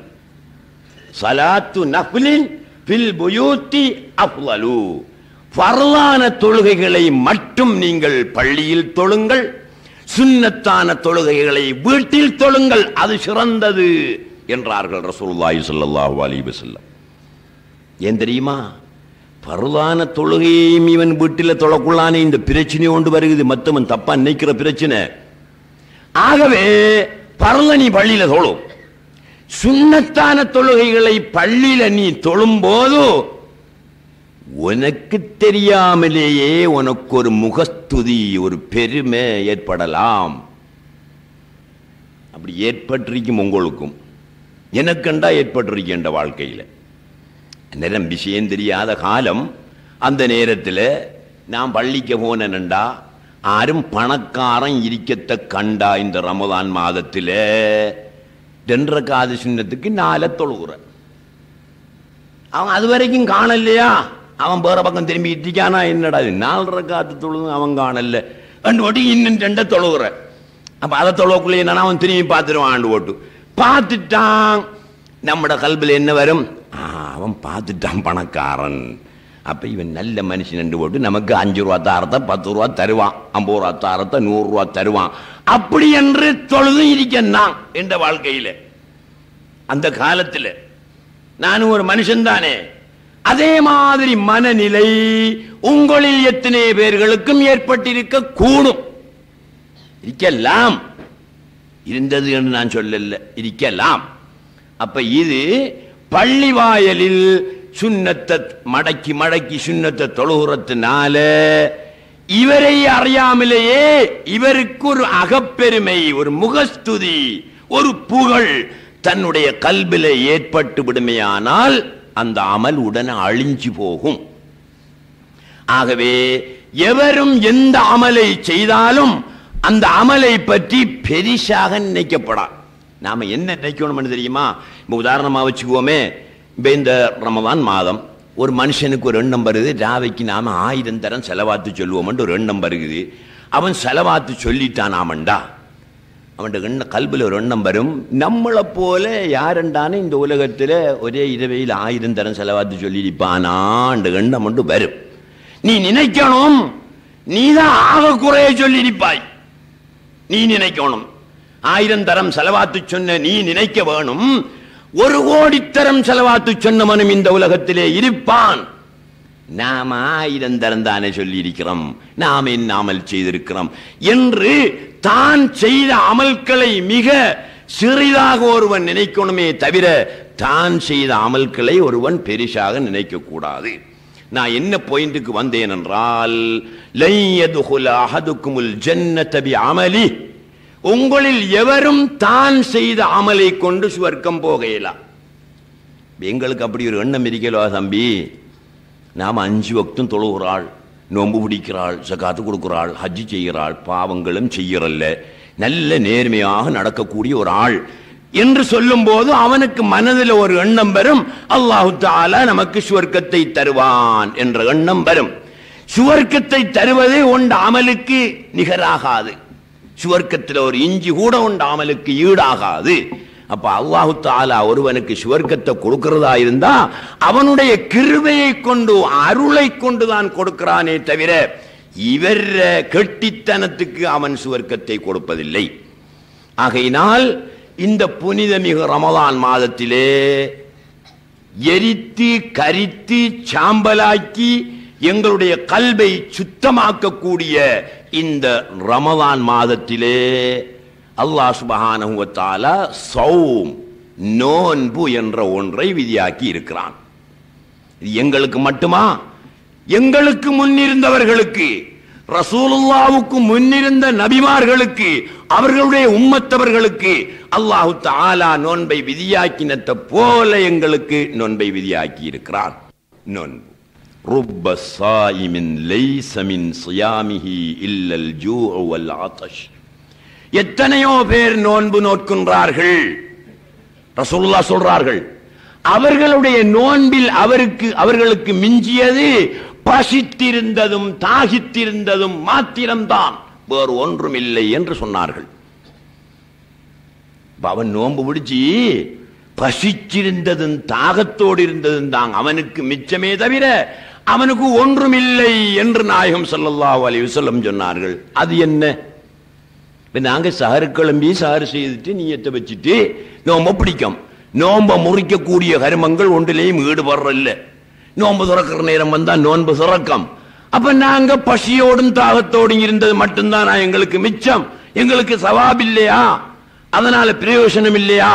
சலாத்து நஃப்லின் ஃபில் புயூத்தி அஃலலு ஃபர்லான தொழுகைகளை மட்டும் நீங்கள் பள்ளியில் தொழுங்கள் சுன்னத்தான தொழுகைகளை வீட்டில் தொழுங்கள் அது சிறந்தது என்றார்கள் ரசூலுல்லாஹி ஸல்லல்லாஹு அலைஹி வஸல்லம் ஏன் தெரியுமா பருளான தொழுகையையும் இவன் வீட்டில் தொழக்குள்ளானே இந்த பிரச்சனை கொண்டு வருகிறது மத்தவன் தப்பா நினைக்கிற பிரச்சனை ஆகவே பரல நீ பள்ளியில தொழும் சுன்னத்தான தொழுகைகளை பள்ளியில நீ தொழும் போது உனக்கு தெரியாமலேயே உனக்கு ஒரு முகஸ்துதி ஒரு பெருமை ஏற்படலாம் அப்படி ஏற்பட்டிருக்கும் உங்களுக்கும் எனக்கண்டா ஏற்பட்டிருக்கின்ற வாழ்க்கையில் நேரம் விஷயம் தெரியாத காலம் அந்த நேரத்தில் நான் பள்ளிக்கு போனேன்டா ஆரும் பணக்காரன் இருக்கத்த கண்டா இந்த ரமதான் மாதத்தில் ரெண்டரை காது சின்னத்துக்கு நால தொழுகிறேன் அவன் அது வரைக்கும் காணலையா அவன் வேற பக்கம் திரும்பி இருக்கானா என்னடா இது நாலரை காத்து தொழுது அவன் காணல ரெண்டு ஓட்டி இன்னும் ரெண்ட தொழுகிற அப்ப அதை தொழுவக்குள்ளே என்னன்னா அவன் திரும்பி பார்த்துருவான் ஆண்டு ஓட்டு பார்த்துட்டான் நம்மட கல்பில் என்ன வரும் ஆ, அவன் பார்த்துட்டான் பணக்காரன் அப்ப இவன் நல்ல மனுஷன் என்று போட்டு நமக்கு அஞ்சு ரூபா தாரத்தை பத்து ரூபா தருவான் ஐம்பது ரூபா தாரத்தை நூறு ரூபா தருவான் அப்படி என்று தொழுது இருக்கேன் நான் என்ற வாழ்க்கையில அந்த காலத்துல நானும் ஒரு மனுஷன் தானே அதே மாதிரி மனநிலை உங்களில் எத்தனை பேர்களுக்கும் ஏற்பட்டிருக்க கூடும் இருக்கலாம் இருந்தது என்று நான் சொல்லல இருக்கலாம் அப்ப இது பள்ளி வாயலில் சுண்ணத்தை மடக்கி மடக்கி சுண்ணத்தை தொழுகிறதுனால இவரை அறியாமலேயே இவருக்கு ஒரு அகப்பெருமை ஒரு முகஸ்துதி ஒரு புகழ் தன்னுடைய கல்வில ஏற்பட்டு விடுமையானால் அந்த அமல் உடனே அழிஞ்சு போகும் ஆகவே எவரும் எந்த அமலை செய்தாலும் அந்த அமலை பற்றி பெரிசாக நினைக்கப்படா நாம என்ன நினைக்கணும்னு தெரியுமா இப்ப உதாரணமா வச்சுக்குவோமே இப்ப இந்த ரமதான் மாதம் ஒரு மனுஷனுக்கு ஒரு எண்ணம் வருது ராவைக்கு நாம ஆயிரம் தரம் செலவாத்து சொல்லுவோம்னு ஒரு எண்ணம் வருகுது அவன் செலவாத்து சொல்லிட்டான் ஆமண்டா அவன் எண்ண கல்வியில் ஒரு எண்ணம் வரும் நம்மளை போல யாருண்டானே இந்த உலகத்தில் ஒரே இரவையில் ஆயிரம் தரம் செலவாத்து சொல்லியிருப்பானான்ற எண்ணம் ஒன்று வரும் நீ நினைக்கணும் நீதான் ஆக குறைய சொல்லியிருப்பாய் நீ நினைக்கணும் ஆயிரம் தரம் செலவாத்து சொன்ன நீ நினைக்க வேணும் ஒரு கோடித்தரம் செலவாத்து சொன்னவனும் இந்த உலகத்திலே இருப்பான் நாம ஆயிரம் தரம் தானே சொல்லி இருக்கிறோம் நாம் என்ன அமல் செய்திருக்கிறோம் என்று தான் செய்த அமல்களை மிக சிறிதாக ஒருவன் நினைக்கணுமே தவிர தான் செய்த அமல்களை ஒருவன் பெரிசாக நினைக்க கூடாது நான் என்ன பாயிண்ட்டுக்கு வந்தேன் என்றால் லை யதுகுல அஹதுக்குமுல் ஜன்னத பி அமலி உங்களில் எவரும் தான் செய்த அமலை கொண்டு சுவர்க்கம் போகையிலாம் எங்களுக்கு அப்படி ஒரு எண்ணம் இருக்கலோ தம்பி நாம் அஞ்சு வக்தும் தொழுகிறாள் நோன்பு பிடிக்கிறாள் சகாத்து கொடுக்கிறாள் ஹஜ்ஜி செய்கிறாள் பாவங்களும் செய்யறல்ல நல்ல நேர்மையாக நடக்கக்கூடிய ஒரு ஆள் என்று சொல்லும்போது அவனுக்கு மனதில் ஒரு எண்ணம் வரும் அல்லாஹு தாலா நமக்கு சுவர்க்கத்தை தருவான் என்ற எண்ணம் வரும் சுவர்க்கத்தை தருவதே உண்ட அமலுக்கு நிகராகாது சுவர்க்கத்தில் ஒரு இஞ்சி கூட உண்ட அமலுக்கு ஈடாகாது அப்ப அல்லாஹு தாலா ஒருவனுக்கு சுவர்க்கத்தை கொடுக்கிறதா இருந்தா அவனுடைய கிருபையை கொண்டு அருளை கொண்டு தான் கொடுக்கிறானே தவிர இவர் கெட்டித்தனத்துக்கு அவன் சுவர்க்கத்தை கொடுப்பதில்லை ஆகையினால் இந்த புனிதமிகு ரமதான் மாதத்திலே எரித்து கரித்து சாம்பலாக்கி எங்களுடைய கல்வை சுத்தமாக்கக்கூடிய இந்த ரமதான் மாதத்திலே அல்லாஹ் சுபஹானஹு வ தஆலா சௌம் நோன்பு என்ற ஒன்றை விதியாக்கி இருக்கிறான் இது எங்களுக்கு மட்டுமா எங்களுக்கு முன்னிருந்தவர்களுக்கு ரசூலுல்லாவுக்கு முன்னிருந்த நபிமார்களுக்கு அவர்களுடைய உம்மத்தவர்களுக்கு அல்லாஹு தஆலா நோன்பை விதியாக்கினத்தை போல எங்களுக்கு நோன்பை விதியாக்கி இருக்கிறான் நோன்பு رب صائم ليس من صيامه إلا الجوع والعطش எத்தனையோ பேர் நோன்பு நோட்கின்றார்கள் ரசூலுல்லாஹ் சொல்றார்கள் அவர்களுடைய நோன்பில் அவருக்கு அவர்களுக்கு மிஞ்சியது பசித்திருந்ததும் தாகித்திருந்ததும் மாத்திரம்தான் வேறு ஒன்றும் இல்லை என்று சொன்னார்கள் இப்ப அவன் நோன்பு பிடிச்சி பசிச்சிருந்ததும் தாகத்தோடு இருந்ததும் தான் அவனுக்கு மிச்சமே தவிர அவனுக்கு ஒன்றும் இல்லை என்று நாயகம் ஸல்லல்லாஹு அலைஹி வஸல்லம் சொன்னார்கள் அது என்ன இப்ப நாங்க சஹரு கிளம்பி சஹரு செய்துட்டு நீயத்தை வச்சுட்டு நோம்ப பிடிக்கும் நோம்ப முறிக்கக்கூடிய கருமங்கள் ஒன்றிலையும் ஈடுபடுறல்ல நோன்பு துறக்கிற நேரம் வந்தா நோன்பு துறக்கம் அப்ப நாங்க பசியோடும் தாகத்தோடும் இருந்தது மட்டும்தான் எங்களுக்கு மிச்சம் எங்களுக்கு சவாப் இல்லையா அதனால பிரயோஜனம் இல்லையா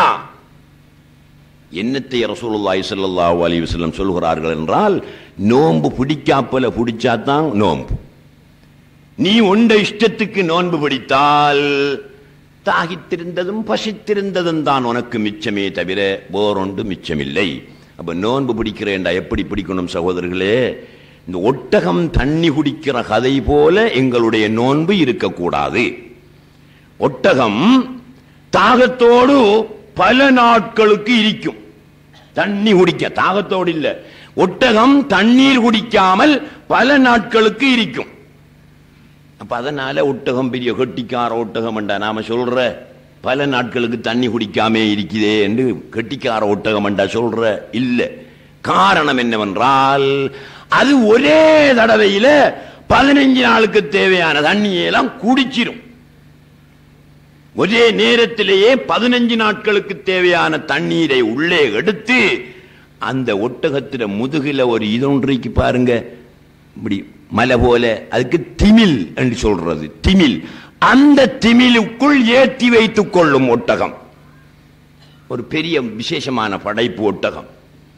என்னத்தை ரசூலுல்லாஹி ஸல்லல்லாஹு அலைஹி வஸல்லம் சொல்கிறார்கள் என்றால் நோன்பு பிடிக்காப்பல பிடிச்சாதான் நோன்பு நீ உண்ட இஷ்டத்துக்கு நோன்பு பிடித்தால் தாகித்திருந்ததும் பசித்திருந்ததும் தான் உனக்கு மிச்சமே தவிர வேறொன்று மிச்சமில்லை அப்ப நோன்பு பிடிக்கிறேன்டா எப்படி பிடிக்கணும் சகோதரர்களே இந்த ஒட்டகம் தண்ணி குடிக்கிற கதை போல எங்களுடைய நோன்பு இருக்கக்கூடாது ஒட்டகம் தாகத்தோடு பல நாட்களுக்கு இருக்கும் தண்ணி குடிக்க தாகத்தோடு இல்ல ஒட்டகம் தண்ணீர் குடிக்காமல் பல நாட்களுக்கு இருக்கும் அப்ப அதனால ஒட்டகம் பெரிய கெட்டிக்கார ஒட்டகம் என்றா நாம சொல்ற பல நாட்களுக்கு தண்ணி குடிக்காம இருக்குதே என்று கெட்டிக்கார ஒட்டகம் என்றா சொல்ற இல்ல காரணம் என்னவென்றால் அது ஒரே தடவையில பதினஞ்சு நாளுக்கு தேவையான தண்ணியை எல்லாம் குடிச்சிரும் ஒரே நேரத்திலேயே பதினஞ்சு நாட்களுக்கு தேவையான தண்ணீரை உள்ளே எடுத்து அந்த ஒட்டகத்தில முதுகில ஒரு இதொன்றைக்கு பாருங்க இப்படி மலை போல அதுக்கு திமில் என்று சொல்றது திமில் அந்த திமிலுக்குள் ஏற்றி வைத்துக் கொள்ளும் ஒட்டகம் ஒரு பெரிய விசேஷமான படைப்பு ஒட்டகம்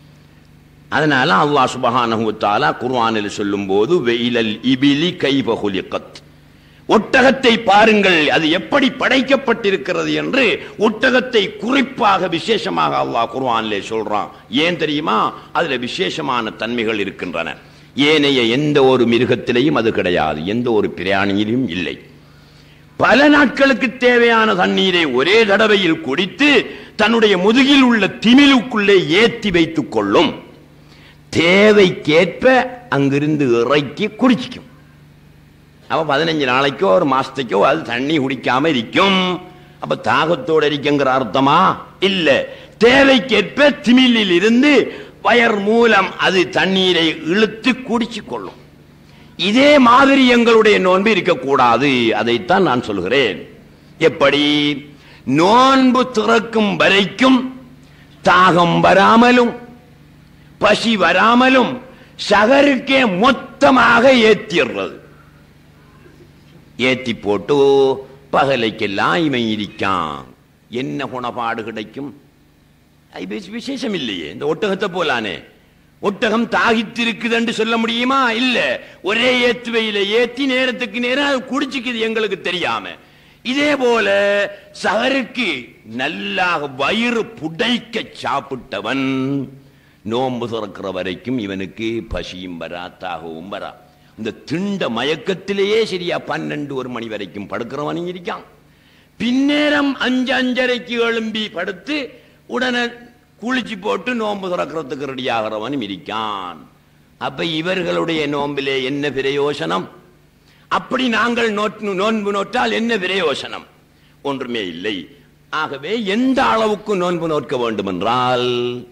அதனால அல்லாஹ் சுபஹானஹு வ தஆலா குர்ஆனில் சொல்லும்போது வெயிலல் இபிலி கைஃப குலிகத் ஒட்டகத்தை பாருங்கள் அது எப்படி படைக்கப்பட்டிருக்கிறது என்று ஒட்டகத்தை குறிப்பாக விசேஷமாக அல்லாஹ் குர்ஆனிலே சொல்றான் ஏன் தெரியுமா அதுல விசேஷமான தன்மைகள் இருக்கின்றன ஏனைய எந்த ஒரு மிருகத்திலையும் அது கிடையாது எந்த ஒரு பிராணியிலும் இல்லை பல நாட்களுக்கு தேவையான தண்ணீரை ஒரே தடவையில் குடித்து தன்னுடைய முதுகில் உள்ள திமிலுக்குள்ளே ஏற்றி வைத்துக் கொள்ளும் தேவைக்கேற்ப அங்கிருந்து இறக்கி குடிச்சிக்கும் அப்ப பதினஞ்சு நாளைக்கோ ஒரு மாசத்துக்கோ அது தண்ணி குடிக்காம இருக்கும் அப்ப தாகத்தோடு இருக்குங்கிற அர்த்தமா இல்ல தேவைக்கேற்ப திமிலில் இருந்து வயர் மூலம் அது தண்ணீரை இழுத்து குடிச்சு கொள்ளும் இதே மாதிரி எங்களுடைய நோன்பு இருக்கக்கூடாது அதைத்தான் நான் சொல்கிறேன் எப்படி நோன்பு திறக்கும் வரைக்கும் தாகம் வராமலும் பசி வராமலும் சகருக்கே மொத்தமாக ஏத்திடுறது ஏத்தி போட்டு பகலைக்கெல்லாம் இவன் இருக்கான் என்ன குணப்பாடு கிடைக்கும் அது விச- விசேஷம் இல்லையே இந்த ஒட்டகத்தை போலானே ஒட்டகம் தாகித்திருக்குது என்று சொல்ல முடியுமா இல்ல ஒரே ஏத்துவையில ஏத்தி நேரத்துக்கு நேரம் அது குடிச்சுக்குது எங்களுக்கு தெரியாம இதே போல சகருக்கு நல்லாக வயிறு புடைக்க சாப்பிட்டவன் நோன்பு துறக்கிற வரைக்கும் இவனுக்கு பசியும் வரா தாகவும் வரா இந்த திண்ட மயக்கத்திலேயே சரியா பன்னெண்டு ஒரு மணி வரைக்கும் படுக்கிறவனும் இருக்கான் பின்னேரம் அஞ்சு அஞ்சரைக்கு எழும்பி படுத்து உடனே குளிச்சு போட்டு நோன்பு துறக்கிறதுக்கு ரெடி ஆகிறவனும் இருக்கான் அப்ப இவர்களுடைய நோம்பிலே என்ன பிரயோசனம் அப்படி நாங்கள் நோட்டு நோன்பு நோட்டால் என்ன பிரயோசனம் ஒன்றுமே இல்லை ஆகவே எந்த அளவுக்கு நோன்பு நோக்க வேண்டும் என்றால்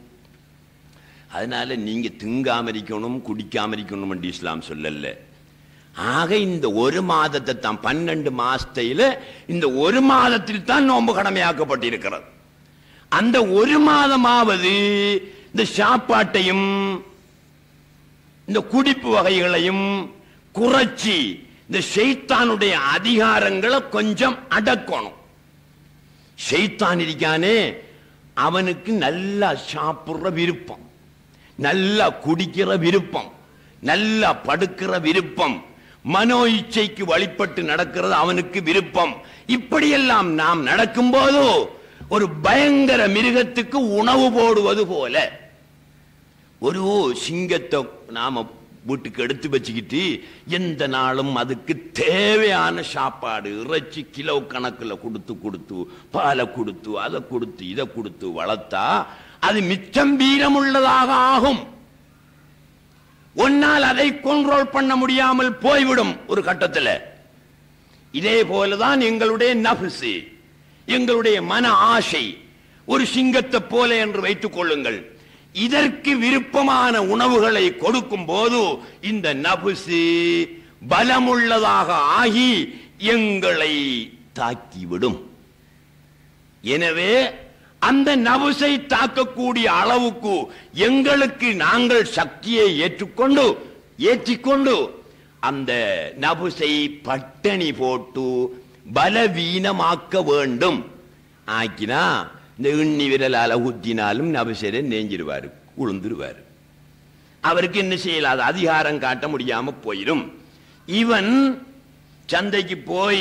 அதனால நீங்க திங்காம இருக்கணும் குடிக்காம இருக்கணும் என்று இஸ்லாம் சொல்லல ஆக இந்த ஒரு மாதத்தை தான் பன்னெண்டு மாசத்தையில இந்த ஒரு மாதத்தில் தான் நோன்பு கடமையாக்கப்பட்டிருக்கிறது அந்த ஒரு மாதமாவது இந்த சாப்பாட்டையும் இந்த குடிப்பு வகைகளையும் குறைச்சி இந்த ஷைத்தானுடைய அதிகாரங்களை கொஞ்சம் அடக்கணும் ஷைத்தான் இருக்கானே அவனுக்கு நல்லா சாப்பிடுற விருப்பம் நல்லா குடிக்கிற விருப்பம் நல்லா படுக்கிற விருப்பம் மனோ இச்சைக்கு வழிபட்டு நடக்கிறது அவனுக்கு விருப்பம் இப்படியெல்லாம் நாம் நடக்கும்போது ஒரு பயங்கர மிருகத்துக்கு உணவு போடுவது போல ஒரு சிங்கத்தை நாம வீட்டுக்கு எடுத்து வச்சுக்கிட்டு எந்த நாளும் அதுக்கு தேவையான சாப்பாடு இறைச்சி கிலோ கணக்குல கொடுத்து கொடுத்து பாலை கொடுத்து அதை கொடுத்து இதை கொடுத்து வளர்த்தா அது மிச்சம் வீரமுள்ளதாக ஆகும் ஒன்னால் அதை கண்ட்ரோல் பண்ண முடியாமல் போய்விடும் ஒரு கட்டத்தில் இதே போலதான் எங்களுடைய நபிசு எங்களுடைய மன ஆசை ஒரு சிங்கத்தை போல என்று வைத்துக் கொள்ளுங்கள் இதற்கு விருப்பமான உணவுகளை கொடுக்கும் போது இந்த நபுசு பலமுள்ளதாக ஆகி எங்களை தாக்கிவிடும் எனவே அந்த நபுசை தாக்கக்கூடிய அளவுக்கு எங்களுக்கு நாங்கள் சக்தியை ஏற்றுக்கொண்டு ஏற்றிக்கொண்டு அந்த நபுசை பட்டணி போட்டு பலவீனமாக்க வேண்டும் ஆக்கினா இந்த எண்ணி விரலால குத்தினாலும் நபுசரை நெஞ்சிருவாரு உளுந்துருவாரு அவருக்கு என்ன செய்யலாது அதிகாரம் காட்ட முடியாம போயிடும் இவன் சந்தைக்கு போய்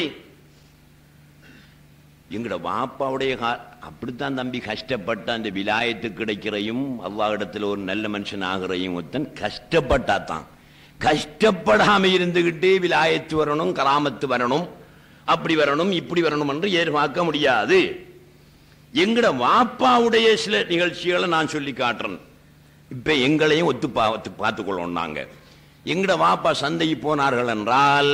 எங்கட வாப்பாவுடைய கா- அப்படித்தான் தம்பி கஷ்டப்பட்ட அந்த விலாயத்து கிடைக்கிறையும் அல்லாஹ்விடத்துல ஒரு நல்ல மனுஷன் ஆகிறையும் ஒருத்தன் கஷ்டப்பட்டாத்தான் கஷ்டப்படாம இருந்துகிட்டு விலாயத்து வரணும் கராமத்து வரணும் அப்படி வரணும் இப்படி வரணும் என்று எதிர்பார்க்க முடியாது எங்கட வாப்பாவுடைய சில நிகழ்ச்சிகளை நான் சொல்லி காட்டுறேன் இப்ப எங்களையும் ஒத்து பார்த்து பார்த்துக்கொள்ளணும் நாங்க எங்கட வாப்பா சந்தைக்கு போனார்கள் என்றால்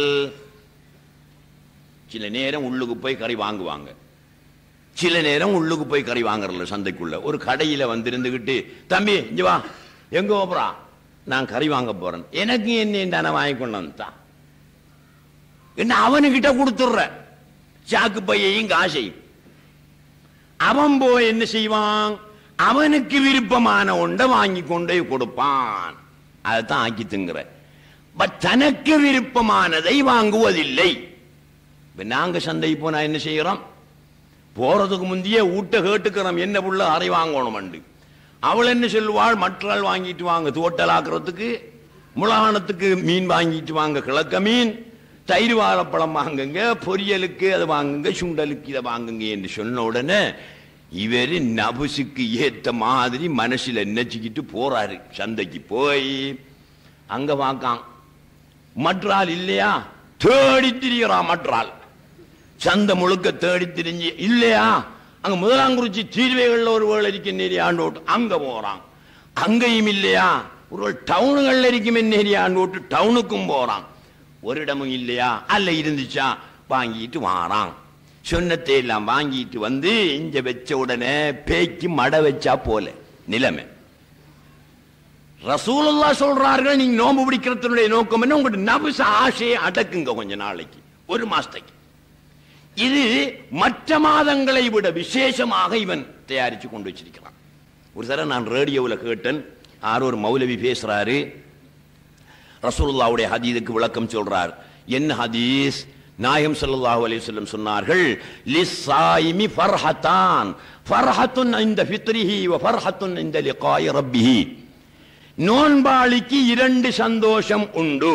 சில நேரம் உள்ளுக்கு போய் கறி வாங்குவாங்க சில நேரம் உள்ளுக்கு போய் கறி வாங்குறல சந்தைக்குள்ள ஒரு கடையில வந்திருந்துகிட்டு தம்பி இங்க வா எங்க போறா நான் கறி வாங்க போறேன் எனக்கு என்ன தானே வாங்கி கொண்டு வந்தான் என்ன அவனுகிட்ட கொடுத்துடுற சாக்கு பையையும் காசையும் அவன் போய் என்ன செய்வான் அவனுக்கு விருப்பமான ஒன்றை வாங்கி கொண்டே கொடுப்பான் அதைத்தான் ஆக்கி திங்குற பட் தனக்கு விருப்பமானதை வாங்குவதில்லை இப்ப நாங்க சந்தை போனா என்ன செய்யறோம் போறதுக்கு முந்தையே ஊட்ட கேட்டுக்கிறோம் என்ன புள்ள அறை வாங்கணும் அவள் என்ன சொல்லுவாள் மற்றாள் வாங்கிட்டு வாங்க தோட்டல் ஆக்குறதுக்கு முளானத்துக்கு மீன் வாங்கிட்டு வாங்க கிழக்க மீன் தயிர் வாழைப்பழம் வாங்குங்க பொரியலுக்கு அதை வாங்குங்க சுண்டலுக்கு இதை வாங்குங்க என்று சொன்ன உடனே இவரு நபுசுக்கு ஏத்த மாதிரி மனசுல நினைச்சுக்கிட்டு போறாரு சந்தைக்கு போய் அங்க வாக்கான் மற்றால் இல்லையா தேடி திரிகிறான் மற்றால் சந்தை முழுக்க தேடி திரிஞ்சு இல்லையா அங்க முதலாங்குறிச்சி தீர்வைகள்ல ஒரு வேலை இருக்க நேரி ஆண்டு விட்டு அங்க போறான் அங்கேயும் இல்லையா ஒரு டவுனுகள்ல இருக்கும் நேரி ஆண்டு விட்டு டவுனுக்கும் போறான் ஒரு இடமும் இல்லையா அல்ல இருந்துச்சா வாங்கிட்டு வாரான் சொன்னத்தை எல்லாம் வாங்கிட்டு வந்து இங்க வச்ச உடனே பேய்க்கு மடை வச்சா போல நிலைமை ரசூலுல்லா சொல்றார்கள் நீங்க நோன்பு பிடிக்கிறதுனுடைய நோக்கம் என்ன உங்களுடைய நபுச ஆசையை அடக்குங்க கொஞ்ச நாளைக்கு ஒரு மாசத்துக்கு இது மற்ற மாதங்களை விட விசேஷமாக இவன் தயாரிச்சு கொண்டு வச்சிருக்கிறான் ஒரு தடவை நான் ரேடியோவில் கேட்டேன் யாரோ ஒரு மௌலவி பேசுறாரு ரசூலுல்லாவுடைய ஹதீதுக்கு விளக்கம் சொல்றார் என்ன ஹதீஸ் நாயகம் ஸல்லல்லாஹு அலைஹி வஸல்லம் சொன்னார்கள் லிஸ்ஸாயிமி ஃபர்ஹத்தான் ஃபர்ஹத்துன் இந்த ஃபித்ரிஹி வ ஃபர்ஹத்துன் இந்த லிகாய் ரப்பிஹி நோன்பாளிக்கு இரண்டு சந்தோஷம் உண்டு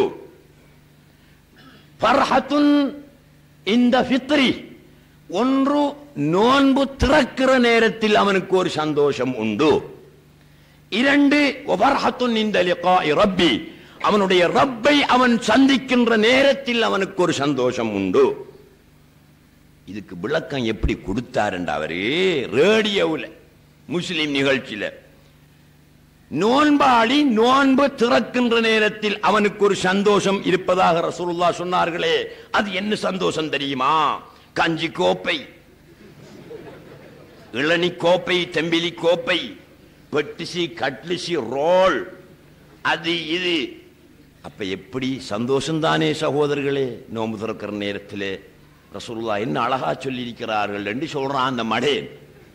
ஃபர்ஹத்துன் இந்த ஃபித்ரி ஒன்று நோன்பு திறக்கிற நேரத்தில் அவனுக்கு ஒரு சந்தோஷம் உண்டு இரண்டு ஒபர்ஹத்துன் இந்த லிகாய் ரப்பி அவனுடைய ரப்பை அவன் சந்திக்கின்ற நேரத்தில் அவனுக்கு ஒரு சந்தோஷம் உண்டு இதுக்கு விளக்கம் எப்படி கொடுத்தாருண்டா அவரு ரேடியோவில் முஸ்லிம் நிகழ்ச்சியில நோன்பாளி நோன்பு திறக்கின்ற நேரத்தில் அவனுக்கு ஒரு சந்தோஷம் இருப்பதாக ரசூலுல்லா சொன்னார்களே அது என்ன சந்தோஷம் தெரியுமா கஞ்சி கோப்பை இளநி கோப்பை தெம்பிலி கோப்பை பெட்டிசி கட்லிசி ரோல் அது இது அப்ப எப்படி சந்தோஷம் தானே சகோதரர்களே நோன்பு திறக்கிற நேரத்தில் ரசூலுல்லா என்ன அழகா சொல்லியிருக்கிறார்கள் என்று சொல்றான் அந்த மடேன்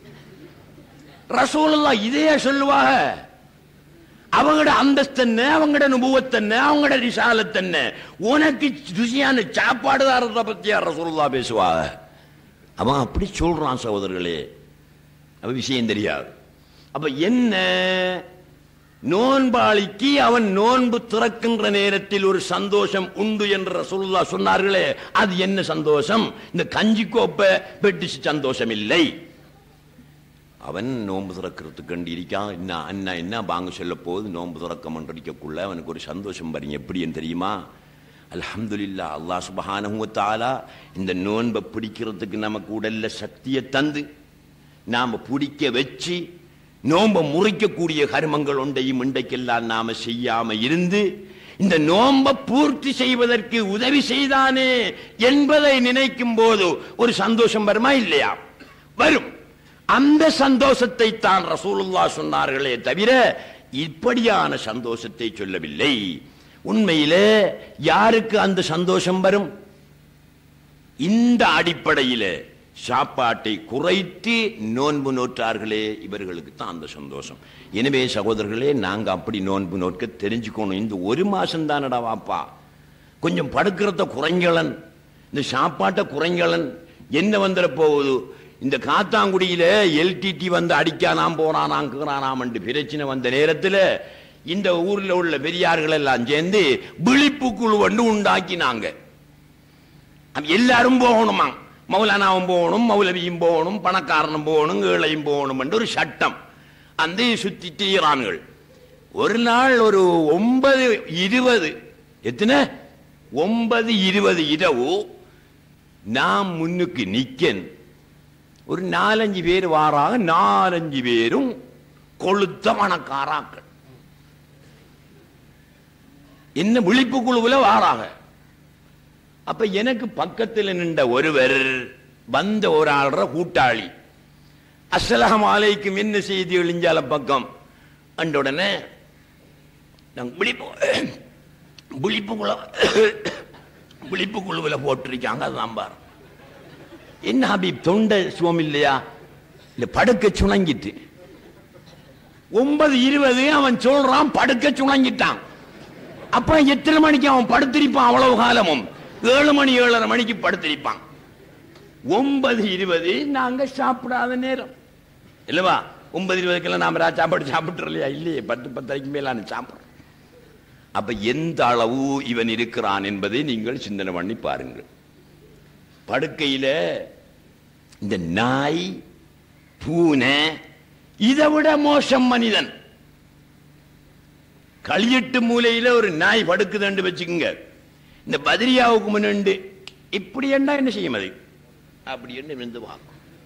ரசூலுல்லா இதே சொல்லுவாங்க அவங்களோட அந்தஸ்தன்ன அவங்களோட நுபுவத்தன்ன அவங்களோட ரிசாலத்தன்ன உனக்கு ருசியான சாப்பாடு தாரத பத்தியா ரசூலுல்லா பேசுவாங்க அவன் அப்படி சொல்றான் சகோதரர்களே அவ விஷயம் தெரியாது அப்ப என்ன நோன்பாளிக்கு அவன் நோன்பு திறக்கின்ற நேரத்தில் ஒரு சந்தோஷம் உண்டு என்று ரசூலுல்லா சொன்னார்களே அது என்ன சந்தோஷம் இந்த கஞ்சி கோப்பை பெட்டிச்சு சந்தோஷம் இல்லை அவன் நோன்பு திறக்கிறதுக்கு கண்டு இருக்கான் என்ன அண்ணா என்ன வாங்க சொல்ல போகுது நோன்பு திறக்க மன்றடிக்கக்குள்ள அவனுக்கு ஒரு சந்தோஷம் பாருங்க எப்படின்னு தெரியுமா அல்ஹம்துலில்லா அல்லாஹ் சுபஹானஹு வ தஆலா இந்த நோன்பை பிடிக்கிறதுக்கு நமக்கு உடல்ல சக்தியை தந்து நாம பிடிக்க வச்சு நோன்பை முறிக்கக்கூடிய கர்மங்கள் ஒன்றையும் இன்றைக்கெல்லாம் நாம செய்யாம இருந்து இந்த நோன்பை பூர்த்தி செய்வதற்கு உதவி செய்தானே என்பதை நினைக்கும் போது ஒரு சந்தோஷம் வருமா இல்லையா வரும் அந்த சந்தோஷத்தை தான் ரசூலுல்லா சொன்னார்களே தவிர இப்படியான சந்தோஷத்தை சொல்லவில்லை உண்மையிலே யாருக்கு அந்த சந்தோஷம் வரும் இந்த அடிப்படையிலே சாப்பாட்டை குறைத்து நோன்பு நோற்றார்களே இவர்களுக்கு தான் அந்த சந்தோஷம் எனவே சகோதரர்களே நாங்க அப்படி நோன்பு நோக்க தெரிஞ்சுக்கணும் இந்த ஒரு மாசம் தானடா வாப்பா கொஞ்சம் படுக்கிறத குறைங்களன் இந்த சாப்பாட்டை குறைங்களன் என்ன வந்துட போகுது இந்த காத்தாங்குடியில எல்டிடி வந்து அடிக்கானாம் போறானாம் கீறானாம் பிரச்சனை வந்த நேரத்தில் இந்த ஊர்ல உள்ள பெரியார்கள் எல்லாம் சேர்ந்து விழிப்பு குழு ஒன்று உண்டாக்கினாங்க அப்ப எல்லாரும் போகணுமா மௌலானாவும் போகணும் மௌலவியும் போகணும் பணக்காரனும் போகணும் ஏழையும் போகணும் என்று ஒரு சட்டம் அந்த சுத்தி தீரான்கள் ஒரு நாள் ஒரு ஒன்பது இருபது எத்தனை ஒன்பது இருபது இரவு நாம் முன்னுக்கு நிக்கன் ஒரு நாலஞ்சு பேர் வாராக நாலஞ்சு பேரும் கொளுத்த பணக்காராக்கள் என்ன விழிப்பு குழுவுல வாராக அப்ப எனக்கு பக்கத்தில் நின்ற ஒருவர் வந்த ஒரு ஆள்ற கூட்டாளி அஸ்ஸலாமு அலைக்கும் என்ன செய்தி எழிஞ்சால பக்கம் அண்ட உடனே நாங்க விழிப்பு விழிப்பு குழு விழிப்பு குழுவில் போட்டிருக்காங்க அதுதான் பாரு என்ன ஹபீப் தொண்டை சுவம் இல்லையா இல்ல படுக்க சுணங்கிட்டு ஒன்பது இருபது அவன் சொல்றான் படுக்க சுணங்கிட்டான் அப்ப எத்தனை மணிக்கு அவன் படுத்திருப்பான் அவ்வளவு காலமும் ஏழு மணி ஏழரை மணிக்கு படுத்திருப்பான் ஒன்பது இருபது நாங்க சாப்பிடாத நேரம் இல்லவா ஒன்பது இருபதுக்கெல்லாம் நாம ரா- சாப்பாடு சாப்பிட்டு இல்லையா இல்லையே பத்து பத்தரைக்கு மேல நான் சாப்பிடுறோம் அப்ப எந்த அளவு இவன் இருக்கிறான் என்பதை நீங்கள் சிந்தனை பண்ணி பாருங்கள் படுக்கையில இந்த நாய் பூனை இதை விட மோசம் மனிதன் களியட்டு மூலையில ஒரு நாய் படுக்குதுன்னு வச்சுக்கோங்க இந்த பத்ரியாவுக்கு முன்னாடி இப்படி என்ன என்ன செய்யும் அது அப்படி என்ன விழுந்து பார்க்கும்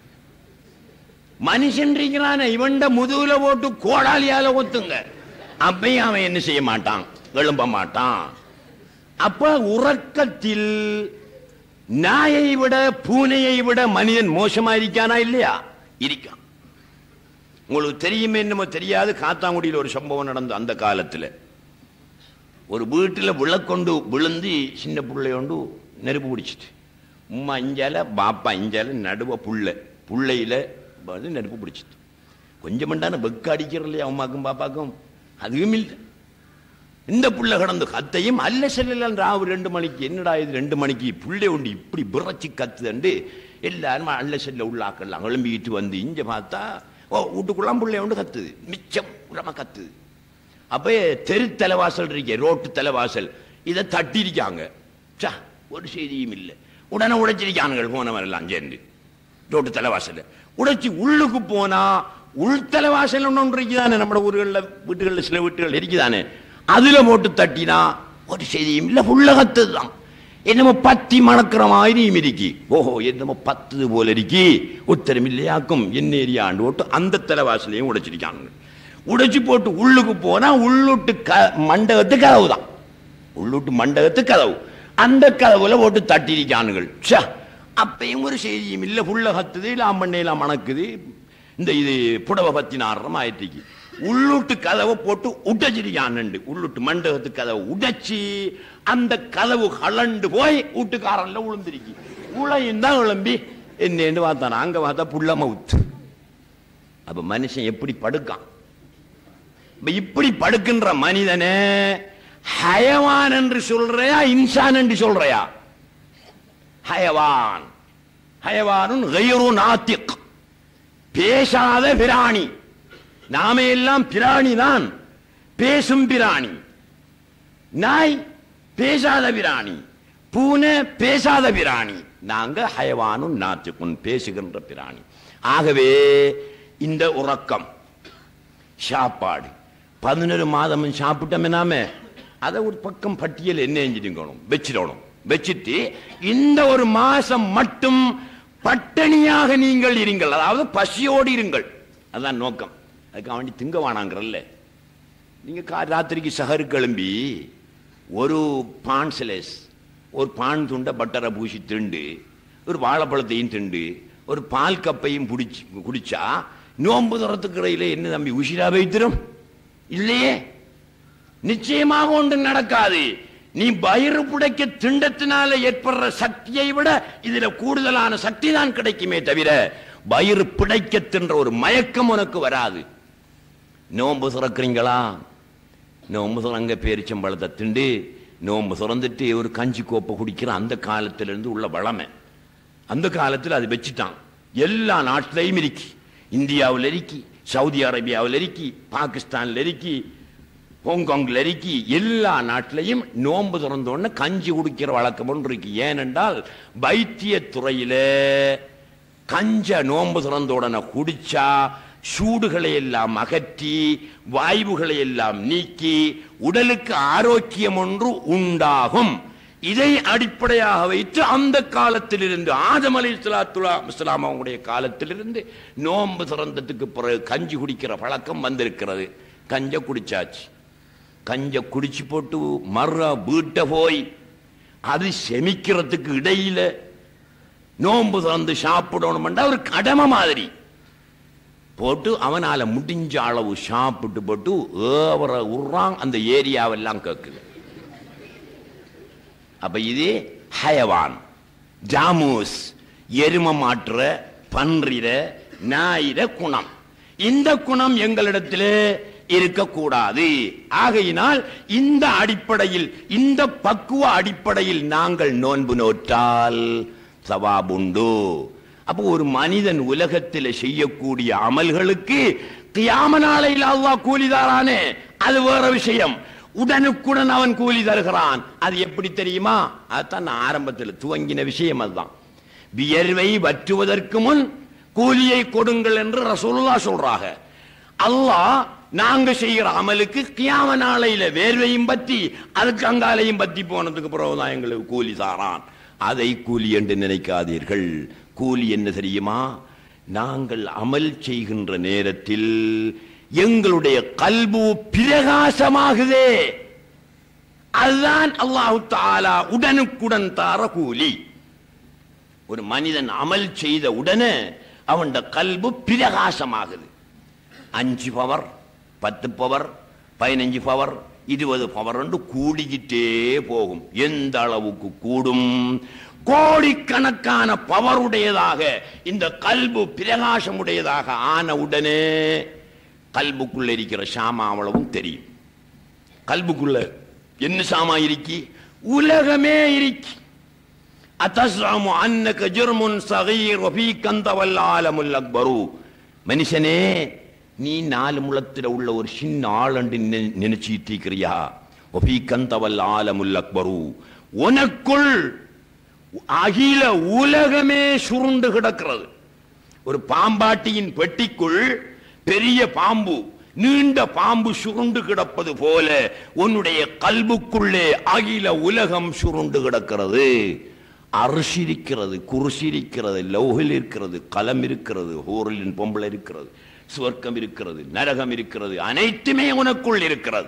மனுஷன் இருக்கிறான இவன்ட முதுகுல போட்டு கோடாலியால ஒத்துங்க அப்பயும் அவன் என்ன செய்ய மாட்டான் எழும்ப மாட்டான் அப்ப உறக்கத்தில் நாயை விட பூனையை விட மனிதன் மோசமா இருக்கானா இல்லையா இருக்கான் உங்களுக்கு தெரியுமே என்னமோ தெரியாது காத்தாங்குடியில் ஒரு சம்பவம் நடந்து அந்த காலத்துல ஒரு வீட்டில் விளக்கொண்டு விழுந்து சின்ன பிள்ளையோண்டு நெருப்பு பிடிச்சிட்டு உம்மா இஞ்சால பாப்பா இஞ்சால நடுவ புள்ள புள்ளையில வந்து நெருப்பு பிடிச்சிட்டு கொஞ்சம் மண்டான வெக்க அடிக்கிற இல்லையா அம்மாக்கும் பாப்பாக்கும் அதுவும் இல்லை இந்த புள்ள கடந்து கத்தையும் அல்ல செல்லலாம் ராவு ரெண்டு மணிக்கு என்னடா இது ரெண்டு மணிக்கு புள்ளை உண்டு இப்படி பிறச்சி கத்துதண்டு எல்லாரும் அல்ல செல்ல உள்ளாக்கலாம் எழும்பிக்கிட்டு வந்து இங்க பார்த்தா ஓ வீட்டுக்குள்ளாம் புள்ளை உண்டு கத்துது மிச்சம் உரமா கத்துது அப்ப தெரு தலைவாசல் இருக்கே ரோட்டு தலைவாசல் இதை தட்டிருக்காங்க சா ஒரு செய்தியும் இல்லை உடனே உடைச்சிருக்கானுங்கள் போனவரெல்லாம் சேர்ந்து ரோட்டு தலைவாசல் உடைச்சி உள்ளுக்கு போனா உள் தலைவாசல் ஒன்று ஒன்று இருக்குதானே நம்ம ஊர்களில் வீட்டுகளில் சில வீட்டுகள் இருக்குதானே அதுல போட்டு தட்டினா ஒரு செய்தியும் இல்ல புள்ளகத்து தான் என்னமோ பத்தி மணக்கிற மாதிரியும் இருக்கி ஓஹோ என்னமோ பத்து போல இருக்கி உத்தரம் இல்லையாக்கும் என்ன ஏரியாண்டு போட்டு அந்த தலைவாசலையும் உடைச்சிருக்காங்க உடைச்சு போட்டு உள்ளுக்கு போனா உள்ளுட்டு க மண்டபத்து கதவு தான் உள்ளுட்டு மண்டபத்து கதவு அந்த கதவுல போட்டு தட்டிருக்கானுங்கள் ச்சே அப்பயும் ஒரு செய்தியும் இல்லை புள்ள கத்துது லாம்பண்ணையெல்லாம் மணக்குது இந்த இது புடவை பத்தி நாடுறோம் ஆயிட்டுக்கு உள்ளுட்டு கதவை போட்டு உடைச்சிருக்கான்னு உள்ளுட்டு மண்டபத்து கதவை உடைச்சி அந்த கதவு கலண்டு போய் வீட்டுக்காரன்ல உளுந்திருக்கு உளையும் தான் விளம்பி என்னன்னு பார்த்தான் அங்க பார்த்தா புள்ள மவுத்து அப்ப மனுஷன் எப்படி படுக்கான் இப்ப இப்படி படுக்கின்ற மனிதனே ஹயவான் என்று சொல்றையா இன்சான் என்று சொல்றையா ஹயவான் ஹயவானும் கயிறு நாத்திக் பேசாத பிராணி நாம எல்லாம் பிராணி தான் பேசும் பிராணி நாய் பேசாத பிராணி பூனை பேசாத பிராணி நாங்க ஹயவானும் நாத்திக்கும் பேசுகின்ற பிராணி ஆகவே இந்த உறக்கம் சாப்பாடு பதினொரு மாதமும் சாப்பிட்டோமே நாம அதை ஒரு பக்கம் பட்டியல் என்ன செஞ்சிருக்கணும் வச்சிடணும் வச்சுட்டு இந்த ஒரு மாசம் மட்டும் பட்டினியாக நீங்கள் இருங்கள் அதாவது பசியோடு இருங்கள் அதான் நோக்கம் அதுக்கு வேண்டி திங்க வானாங்கிறல்ல நீங்க கா- ராத்திரிக்கு சஹரு கிளம்பி ஒரு பான் சிலேஸ் ஒரு பான் துண்டை பட்டரை பூசி திண்டு ஒரு வாழைப்பழத்தையும் திண்டு ஒரு பால் கப்பையும் பிடிச்சி குடிச்சா நோன்பு துறத்துக்கு இடையில என்ன தம்பி உஷிரா வைத்திரும் இல்லையே நிச்சயமாக ஒன்று நடக்காது நீ வயிறு புடைக்க திண்டத்தினால ஏற்படுற சக்தியை விட இதுல கூடுதலான சக்தி தான் கிடைக்குமே தவிர வயிறு பிடைக்க தின்ற ஒரு மயக்கம் உனக்கு வராது நோன்பு சுரக்கிறீங்களா நோன்பு சுரங்க பேரிச்சம்பழத்தை திண்டு நோன்பு சுரந்துட்டு ஒரு கஞ்சி கோப்பை குடிக்கிற அந்த காலத்திலிருந்து உள்ள வளமை அந்த காலத்தில் அது வச்சுட்டான் எல்லா நாட்டிலையும் இருக்கி இந்தியாவில் இருக்கி சவுதி அரேபியாவில் இருக்கி பாகிஸ்தான்ல இருக்கி ஹாங்காங்ல இருக்கி எல்லா நாட்டிலையும் நோன்பு திறந்தோடனே கஞ்சி குடிக்கிற வழக்கம் ஒன்று இருக்கு ஏனென்றால் வைத்திய துறையில கஞ்ச நோன்பு திறந்த உடனே குடிச்சா சூடுகளை எல்லாம் அகற்றி வாய்வுகளை எல்லாம் நீக்கி உடலுக்கு ஆரோக்கியம் ஒன்று உண்டாகும் இதை அடிப்படையாக வைத்து அந்த காலத்திலிருந்து ஆதம் அலி இஸ்லாம் அவங்களுடைய காலத்திலிருந்து நோன்பு திறந்ததுக்கு பிறகு கஞ்சி குடிக்கிற பழக்கம் வந்திருக்கிறது கஞ்ச குடிச்சாச்சு கஞ்ச குடிச்சு போட்டு மர்ற வீட்டை போய் அது செமிக்கிறதுக்கு இடையில நோன்பு திறந்து சாப்பிடணும்டா ஒரு கடமை மாதிரி போட்டு அவனால முடிஞ்ச அளவு சாப்பிட்டு போட்டு ஏவர உர்றான் அந்த ஏரியாவெல்லாம் கேட்குது அப்ப இது ஹயவான் ஜாமூஸ் எரும மாற்ற பன்றிர நாயிர குணம் இந்த குணம் எங்களிடத்திலே இருக்கக்கூடாது ஆகையினால் இந்த அடிப்படையில் இந்த பக்குவ அடிப்படையில் நாங்கள் நோன்பு நோற்றால் சவாபுண்டு அப்போ ஒரு மனிதன் உலகத்தில் செய்யக்கூடிய அமல்களுக்கு கியாம நாளையில் அல்லாஹ் கூலி தாரானே அது வேற விஷயம் உடனுக்குடன் அவன் கூலி தருகிறான் அது எப்படி தெரியுமா அதுதான் நான் ஆரம்பத்தில் துவங்கின விஷயம் அதுதான் வியர்வை வற்றுவதற்கு முன் கூலியை கொடுங்கள் என்று ரசூலுல்லா சொல்றாங்க அல்லாஹ் நாங்க செய்கிற அமலுக்கு கியாம நாளையில வேர்வையும் பத்தி அதுக்கு அங்காலையும் பத்தி போனதுக்கு பிறகுதான் எங்களுக்கு கூலி தாரான் அதை கூலி என்று நினைக்காதீர்கள் கூலி என்ன தெரியுமா நாங்கள் அமல் செய்கின்ற நேரத்தில் எங்களுடைய கல்பு பிரகாசமாகுதே அதுதான் அல்லாஹு தாலா உடனுக்குடன் தார கூலி ஒரு மனிதன் அமல் செய்த உடனே அவன் கல்பு பிரகாசமாகுது அஞ்சு பவர் பத்து பவர் பதினஞ்சு பவர் இருபது பவர் என்று கூடிக்கிட்டே போகும் எந்த அளவுக்கு கூடும் கோடிக்கணக்கான பவர் உடையதாக இந்த கல்பு பிரகாசம் உடையதாக ஆன உடனே கல்புக்குள்ள இருக்கிற சாமா அவ்வளவும் தெரியும் கல்புக்குள்ள என்ன சாமா இருக்கி உலகமே இருக்கி அத்தஸ்ராமு அன்னக ஜுர்முன் சகீர் வஃபீக அந்தவல் ஆலமுல் அக்பரு மனுஷனே நீ நாலு முளத்துல உள்ள ஒரு சின்ன ஆளண்டு நினைச்சிட்டு இருக்கிறியா வஃபீக அந்தவல் ஆலமுல் அக்பரு உனக்குள் அகில உலகமே சுருண்டு கிடக்கிறது ஒரு பாம்பாட்டியின் பெட்டிக்குள் பெரிய பாம்பு நீண்ட பாம்பு சுருண்டு கிடப்பது போல உன்னுடைய கல்புக்குள்ளே அகில உலகம் சுருண்டு கிடக்கிறது அரிசி இருக்கிறது குருசி இருக்கிறது லௌகில் இருக்கிறது கலம் இருக்கிறது ஹோரலின் பொம்பளை இருக்கிறது சுவர்க்கம் இருக்கிறது நரகம் இருக்கிறது அனைத்துமே உனக்குள் இருக்கிறது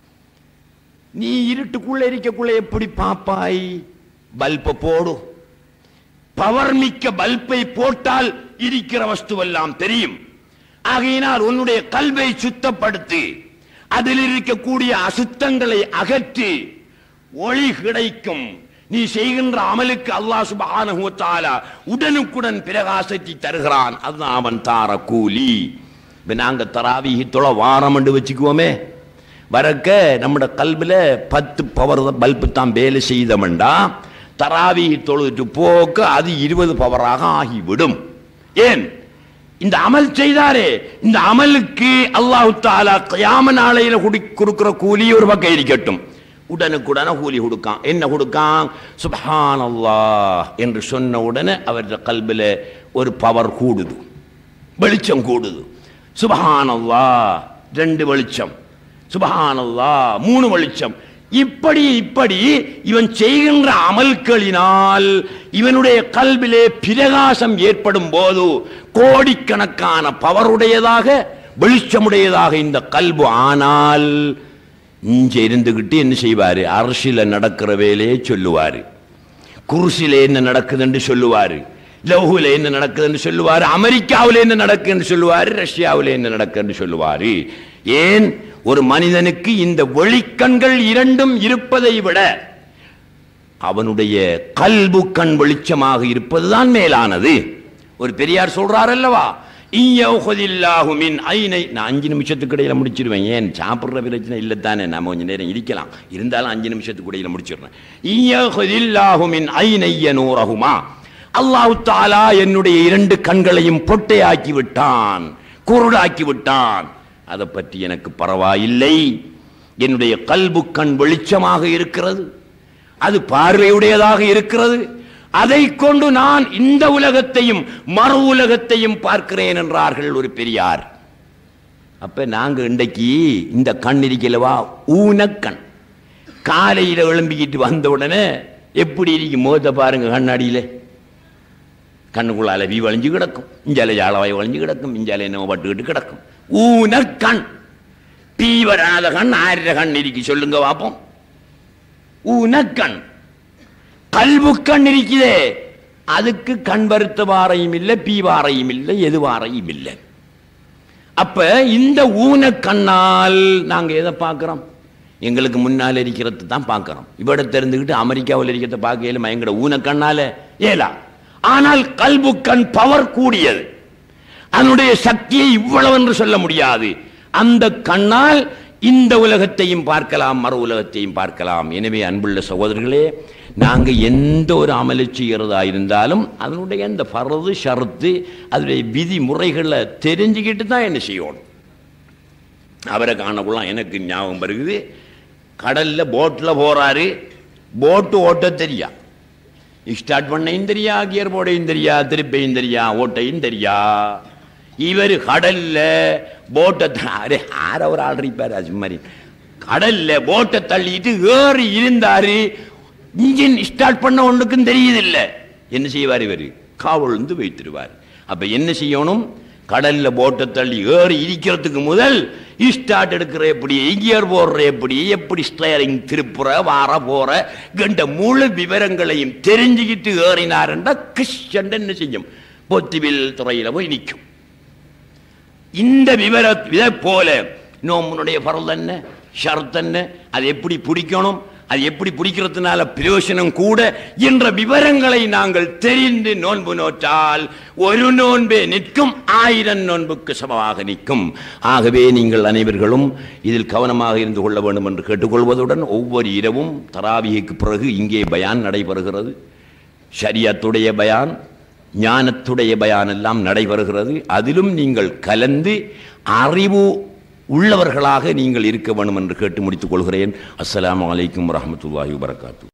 நீ இருட்டுக்குள்ள இருக்கக்குள்ள எப்படி பாப்பாய் பல்ப போடு பவர் மிக்க பல்பை போட்டால் இருக்கிற வஸ்துவெல்லாம் தெரியும் ஆகையினால் உன்னுடைய கல்வை சுத்தப்படுத்தி அதில் இருக்கக்கூடிய அசுத்தங்களை அகற்றி ஒளி கிடைக்கும் நீ செய்கின்ற அமலுக்கு அல்லாஹ் சுப்ஹானஹு வ தஆலா உடனுக்குடன் பிரகாசத்தை தருகிறான் அதுதான் அவன் தார கூலி இப்ப நாங்க தராவிஹி தொலை வாரம் என்று வச்சுக்குவோமே வரக்க நம்மட கல்வில பத்து பவர் பல்பு தான் வேலை செய்தவன்டா தராவி தொழுதுட்டு போக்க அது இருபது பவராக ஆகிவிடும் ஏன் இந்த அமல் செய்தாரே இந்த அமலுக்கு அல்லாஹு தாலா கியாம நாளையில குடி கொடுக்கிற கூலி ஒரு பக்கம் இருக்கட்டும் உடனுக்குடனே கூலி கொடுக்கான் என்ன கொடுக்கான் சுபஹான் என்று சொன்ன உடனே அவருடைய கல்வில ஒரு பவர் கூடுது வெளிச்சம் கூடுது சுபஹானல்லா ரெண்டு வெளிச்சம் சுபஹானல்லா மூணு வெளிச்சம் இப்படி இப்படி இவன் செய்கின்ற அமல்களினால் இவனுடைய கல்விலே பிரகாசம் ஏற்படும் போது கோடிக்கணக்கான பவருடையதாக வெளிச்சமுடையதாக இந்த கல்பு ஆனால் இங்க இருந்துகிட்டு என்ன செய்வாரு அரசியல நடக்கிற வேலையை சொல்லுவாரு குருசில என்ன நடக்குதுன்னு சொல்லுவாரு லவ்ஹுல என்ன நடக்குதுன்னு சொல்லுவாரு அமெரிக்காவில் என்ன நடக்குன்னு சொல்லுவாரு ரஷ்யாவில் என்ன நடக்குன்னு சொல்லுவாரு ஏன் ஒரு மனிதனுக்கு இந்த வெளிக்கண்கள் இரண்டும் இருப்பதை விட அவனுடைய கல்பு கண் வெளிச்சமாக இருப்பதுதான் மேலானது ஒரு பெரியார் சொல்றார் அல்லவா இய்யௌஹதில்லாஹு மின் ஐனை நான் அஞ்சு நிமிஷத்துக்கு இடையில முடிச்சிருவேன் ஏன் சாப்பிடுற பிரச்சனை இல்லை தானே நம்ம கொஞ்ச நேரம் இருக்கலாம் இருந்தாலும் அஞ்சு நிமிஷத்துக்கு இடையில முடிச்சிடுறேன் இய்யௌஹதில்லாஹு மின் ஐனைய நூறஹுமா அல்லாஹ் தாலா என்னுடைய இரண்டு கண்களையும் பொட்டையாக்கி விட்டான் குருடாக்கி விட்டான் அதை பற்றி எனக்கு பரவாயில்லை என்னுடைய கல்பு கண் வெளிச்சமாக இருக்கிறது அது பார்வையுடையதாக இருக்கிறது அதை கொண்டு நான் இந்த உலகத்தையும் மறு உலகத்தையும் பார்க்கிறேன் என்றார்கள் ஒரு பெரியார் அப்ப நாங்க இன்றைக்கு இந்த கண் இருக்கலவா ஊனக்கண் காலையில எழும்பிக்கிட்டு வந்த உடனே எப்படி இருக்கு முகத்தை பாருங்க கண்ணாடியில கண்ணுக்குள்ளால வீ வளைஞ்சு கிடக்கும் இஞ்சால ஜாலவாய் வளைஞ்சு கிடக்கும் இஞ்சால என்ன பட்டுக்கிட்டு கிடக்கும் ஊனக்கண் பீ வராத கண் ஆயிர கண் இருக்கு சொல்லுங்க பாப்போம் ஊனக்கண் கல்பு கண் இருக்குதே அதுக்கு கண் வருத்த வாரையும் இல்லை பீ வாரையும் இல்லை எது வாரையும் இல்லை அப்ப இந்த ஊன கண்ணால் நாங்க எதை பார்க்கிறோம் எங்களுக்கு முன்னால் இருக்கிறது தான் பார்க்கிறோம் இவட தெரிந்துக்கிட்டு அமெரிக்காவில் இருக்கிறத பார்க்கல எங்கட ஊன கண்ணால ஏலா ஆனால் கல்பு கண் பவர் கூடியது அதனுடைய சக்தியை இவ்வளவு என்று சொல்ல முடியாது அந்த கண்ணால் இந்த உலகத்தையும் பார்க்கலாம் மறு உலகத்தையும் பார்க்கலாம் எனவே அன்புள்ள சகோதரர்களே நாங்க எந்த ஒரு அமலை செய்கிறதா இருந்தாலும் அதனுடைய அந்த பரது ஷரத்து அதனுடைய விதிமுறைகளை தெரிஞ்சுக்கிட்டு தான் என்ன செய்யணும் அவரை காணக்குள்ள எனக்கு ஞாபகம் வருகுது கடல்ல போட்ல போறாரு போட்டு ஓட்ட தெரியா ஸ்டார்ட் பண்ணையும் தெரியா கியர் போர்டையும் தெரியா திருப்பையும் தெரியா ஓட்டையும் தெரியா இவர் கடல்ல போட்டை த- அரே ஆற ஒரு ஆள் இருப்பார் அது மாதிரி கடல்ல போட்டை தள்ளிட்டு ஏறி இருந்தாரு இன்ஜின் ஸ்டார்ட் பண்ண ஒன்றுக்கும் தெரியுதில்ல என்ன செய்வார் இவர் காவல் வைத்திருவார் அப்ப என்ன செய்யணும் கடல்ல போட்டை தள்ளி ஏறி இருக்கிறதுக்கு முதல் ஸ்டார்ட் எடுக்கிற எப்படி கியர் போடுற எப்படி எப்படி ஸ்டேரிங் திருப்புற வார போற கண்ட முழு விவரங்களையும் தெரிஞ்சுக்கிட்டு ஏறினாருண்டா கிறிஸ்டன் என்ன செய்யும் பொத்திவில் துறையில போய் நிற்கும் இந்த விவர இதை போல நோம்புனுடைய பரல் என்ன ஷர்த் என்ன அது எப்படி பிடிக்கணும் அது எப்படி பிடிக்கிறதுனால பிரயோசனம் கூட என்ற விவரங்களை நாங்கள் தெரிந்து நோன்பு நோற்றால் ஒரு நோன்பே நிற்கும் ஆயிரம் நோன்புக்கு சமமாக நிற்கும் ஆகவே நீங்கள் அனைவர்களும் இதில் கவனமாக இருந்து கொள்ள வேண்டும் என்று கேட்டுக்கொள்வதுடன் ஒவ்வொரு இரவும் தராவிகைக்கு பிறகு இங்கே பயான் நடைபெறுகிறது ஷரியத்துடைய பயான் ஞானத்துடைய பயான் எல்லாம் நடைபெறுகிறது அதிலும் நீங்கள் கலந்து அறிவு உள்ளவர்களாக நீங்கள் இருக்க வேண்டும் என்று கேட்டு முடித்துக் கொள்கிறேன் அஸ்ஸலாமு அலைக்கும் வரஹ்மத்துல்லாஹி வபரகாத்து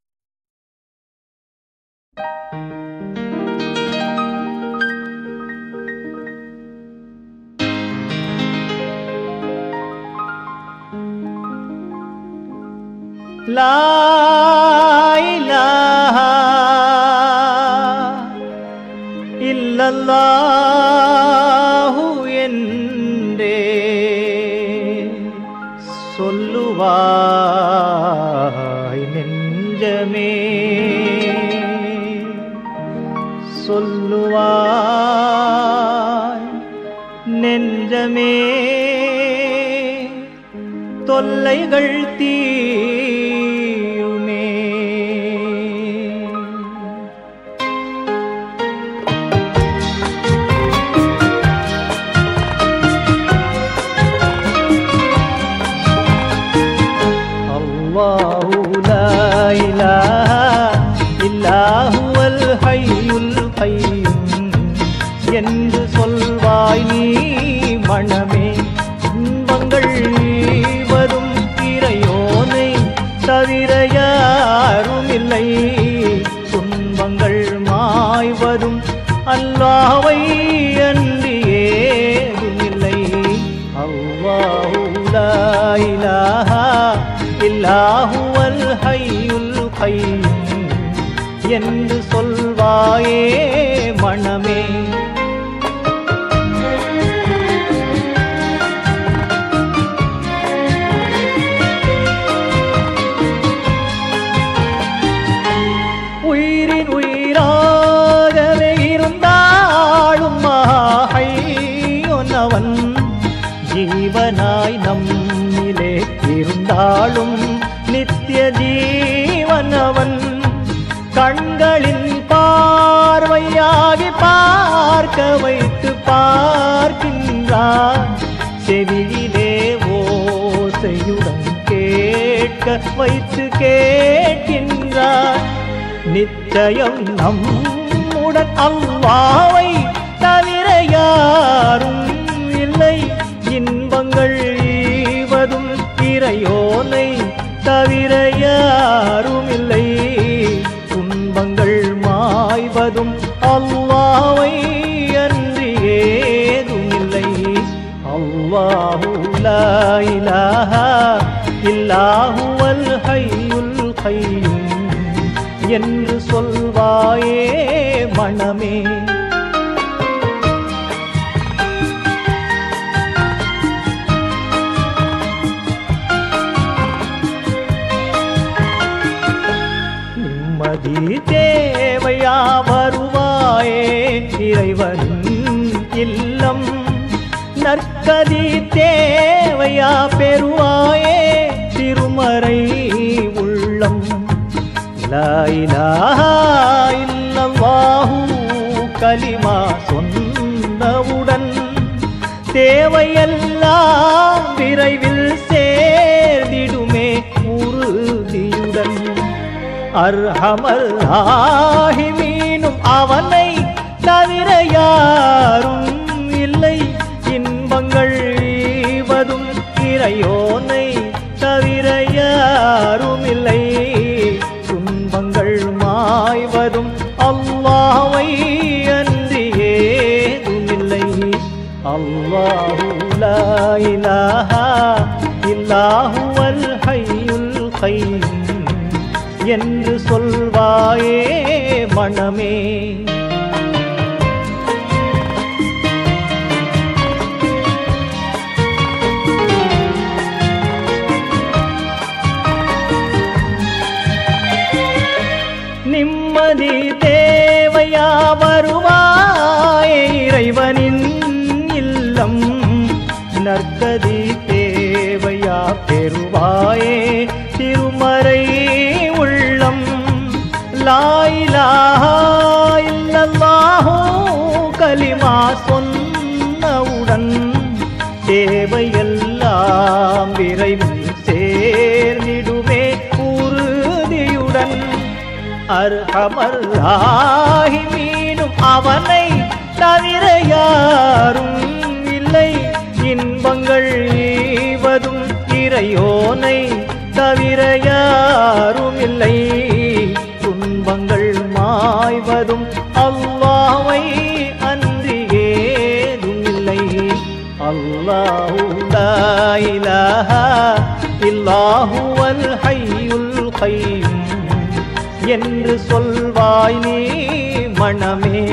லா இலாஹா இல்லல்லாஹு என்றே சொல்லுவாய் நெஞ்சமே சொல்லுவாய் நெஞ்சமே தொல்லைகள் தீருமே الله لا إله إلا هو الحي القيوم என்று சொல்வாய் நீ மனமே துன்பங்கள் வரும் இறையோனை தவிர யாரும் இல்லை துன்பங்கள் மாய்வதும் அல்லாவை அன்றி ஏதுமில்லை அல்லாஹு லா இலாஹா இல்லாஹுவல் ஹய்யுல் கையும் என்று சொல்வாயே மனமே உயிரின் உயிராகவே இருந்தாலும் மாஹையொன்னவன் ஜீவனாய் நம்மிலே இருந்தாலும் நித்திய ஜீவனவன் கண்களின் பார்வையாகி பார்க்க வைத்து பார்க்கின்றான் செவியிலே ஓசையுடன் கேட்க வைத்து கேட்கின்றான் நிச்சயம் நம்முடன் அல்லாவை தவிர யாரும் இல்லை இன்பங்கள் ஈவதும் இறையோனை தவிர யாரும் இல்லை துன்பங்கள் மாய்வதும் அல்லாவை அன்றி ஏதுமில்லை அல்லாஹு லா இலாஹா இல்லாஹுவல் ஹய்யுல் கையும் என்று சொல்வாயே மனமே நிம்மதி தேவையா வருவாயே இறைவனின் இல்லம் நற்கதி தேவையா பெறுவாயே திருமறை உள்ளம் லா இலாஹா இல்லல்லாஹு கலிமா சொன்னவுடன் தேவையெல்லாம் விரைவில் சேர்ந்திடுமே உறுதியுடன் அர்ஹமல் ஆஹிமீனும் அவனை தவிர யாரும் இல்லை இன்பங்கள் ஈவதும் இறையோனை தவிர யாரும் இல்லை துன்பங்கள் மாய்வதும் அல்லாவை அன்றி ஏதுமில்லை அல்லாஹு லா இலாஹா இல்லாஹுவல் ஹய்யுல் கையும் என்று சொல்வாயே மனமே நிம்மதி தேவையா வருவாயே இறைவனின் இல்லம் நற்கதி தேவையா பெறுவாயே திருமறை உள்ளம் லாயிலாஹா இல்லல்லாஹோ கலிமா சொன்னவுடன் தேவையெல்லாம் விரைவில் சேர்ந்திடுமே உறுதியுடன் அர்ஹமர் மீனும் அவனை தவிர யாரும் இல்லை இன்பங்கள் ஈவதும் இறையோனை தவிர யாரும் இல்லை துன்பங்கள் மாய்வதும் அல்லாவை அன்றி ஏதும் இல்லை அல்லாஹு லா இலாஹா இல்லாஹுவல் ஹய்யுல் கையும் என்று சொல்வாய் நீ மனமே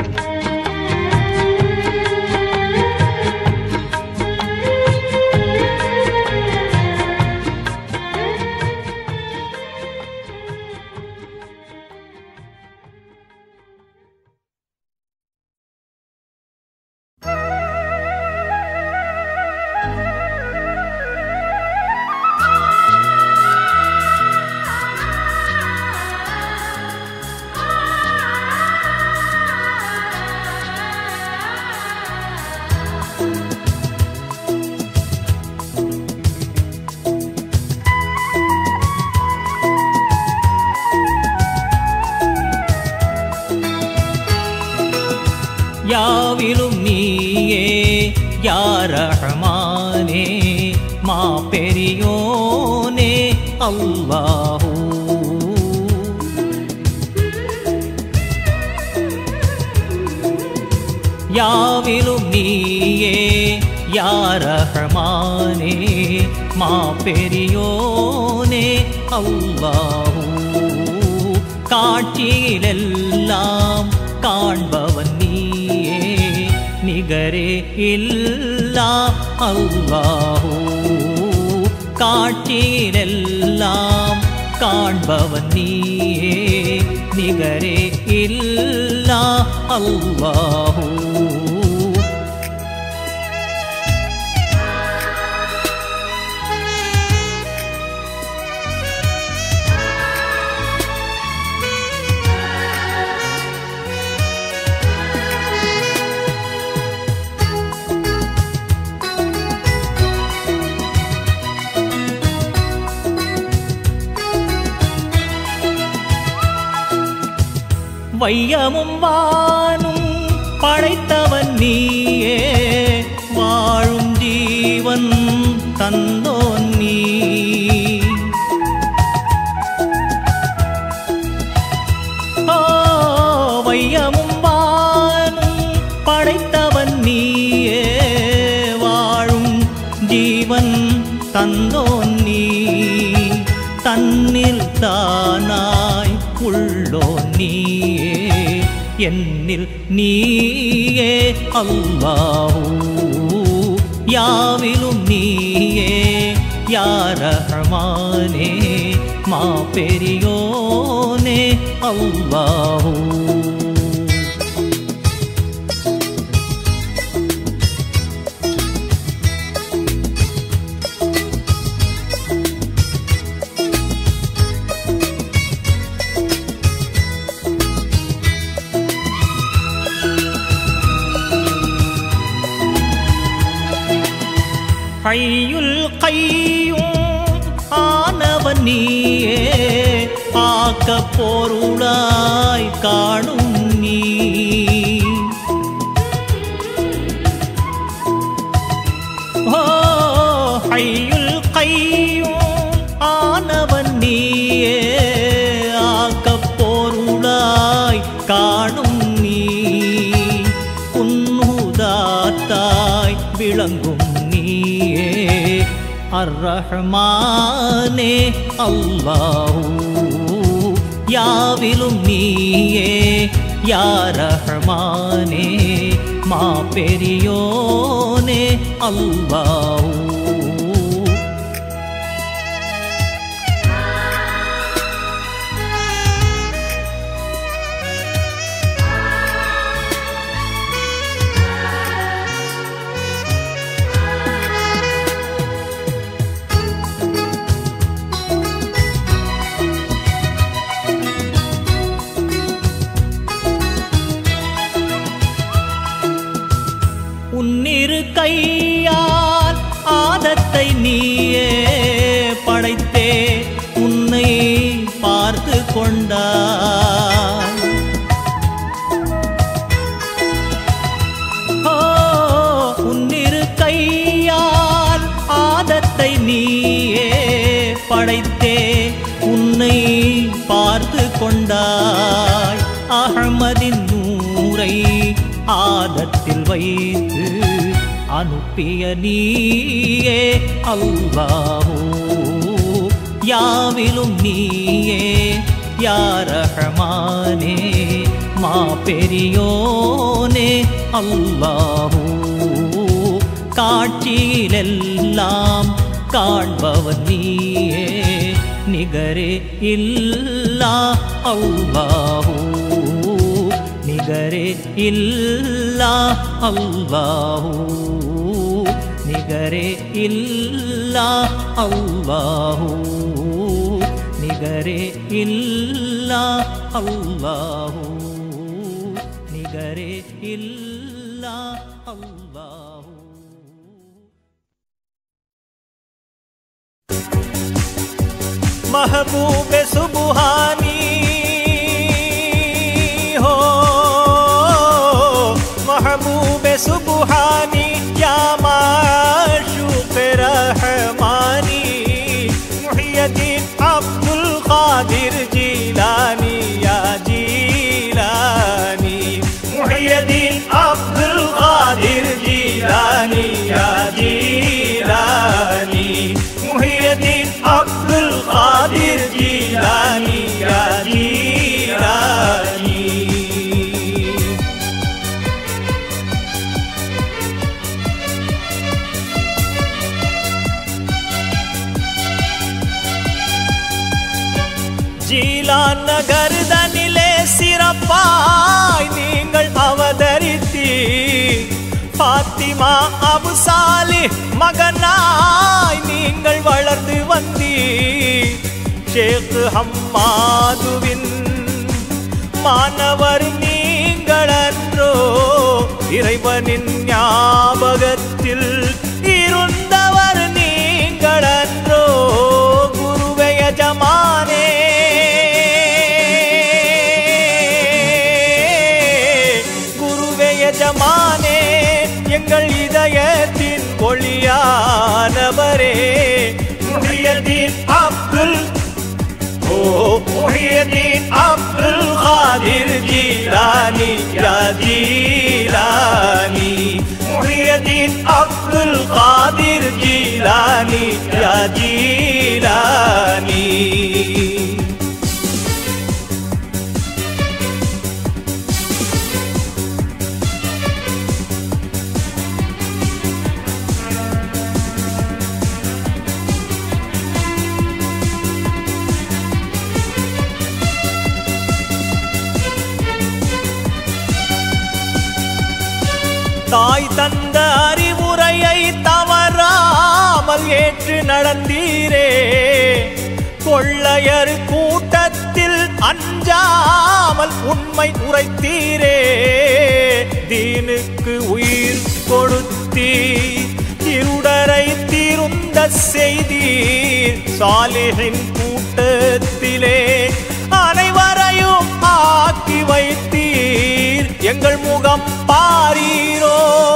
யாவிலும் நீயே யாரஹமானே மா பெரியோனே அல்லாஹூ யாவிலும் நீயே யாரஹமானே மா பெரியோனே அல்லாஹூ காட்சியிலெல்லாம் காண்பவன் நீயே நிகரே இல்லா அல்லாஹூ காட்சியிலெல்லாம் காண்பவன் நீயே நிகரே இல்லா அல்லாஹூ வையமும் வானும் படைத்தவன் நீயே வாழும் ஜீவன் தந்தோன் நீ ஓ, வையமும் வானும் படைத்தவன் நீயே வாழும் ஜீவன் தந்தோன் நீ தன்னில் தானாய் உள்ளோ நீயே என்னில் நீயே அல்லாஹூ யாவிலும் நீயே யாரஹமானே மா பெரியோனே அல்லாஹூ ஹையுல் கையும் ஆனவன் நீயே ஆக்க பொருளாய் காணும் நீ ஓ ஹையுல் கையும் ஆனவன் நீயே ஆக்க பொருளாய் காணும் நீ உன்னுதாத்தாய் விளங்கும் நீயே அர்ரஹ்மானே அல்லாஹூ யாவிலும் நீயே யாரஹ்மானே மா பெரியோனே அல்லாஹூ உன்னிரு கையால் ஆதத்தை நீயே படைத்தே உன்னை பார்த்து கொண்டாய் ஓ, உன்னிரு கையால் ஆதத்தை நீயே படைத்தே உன்னை பார்த்து கொண்டாய் அகமதின் நூரை ஆதத்தில் வைத்து அனுப்பிய நீயே அல்லாஹோ யாவிலும் நீயே யாரஹமானே மா பெரியோனே அல்லாஹூ காட்சியிலெல்லாம் காண்பவன் நீயே நிகரே இல்லா அல்லாஹூ நிகரே இல்லா அல்லாஹூ நிகரே இல்லா அல்லாஹூ நிகரே இல்லா அல்லாஹூ நிகரே இல்லா அல்லாஹூ महबूब सुबहानी हो महबूब सुबहानी या माशूक रहमानी मुहियद्दीन अब्दुल कादिर जीलानी या जीलानी मुहियद्दीन अब्दुल कादिर जीलानी या जीलानी मुहियद्दीन अब्दुल कादिर जीलानी या जीलानी ஜீலான் நகர் தனிலே சிறப்பாய் நீங்கள் அவதரித்தீர் பாத்திமா அபு சாலி மகனாய் நீங்கள் வளர்ந்து வந்தீர் ஷேக் ஹம்மாதுவின் மாணவர் நீங்கள் அன்றோ இறைவனின் ஞாபகத்தில் இருந்தவர் நீங்கள் அன்றோ குருவே எஜமானே குருவே எஜமானே எங்கள் இதயத்தின் ஒளியானவரே முஹியதீன் அப்துல் ஓ முஹியதீன் அப்துல் காதிர் ஜீலானி யா ஜீலானி முஹியதீன் அப்துல் காதிர் ஜீலானி யா ஜீலானி தாய் தந்த அறிவுரையை தவறாமல் ஏற்று நடந்தீரே கொள்ளையர் கூட்டத்தில் அஞ்சாமல் உண்மை உரைத்தீரே தீனுக்கு உயிர் கொடுத்தீர் இருடரை திருந்த செய்தீர் சாலிகின் கூட்டத்திலே அனைவரையும் ஆக்கி வைத்தீர் எங்கள் முகம் பாரீரோ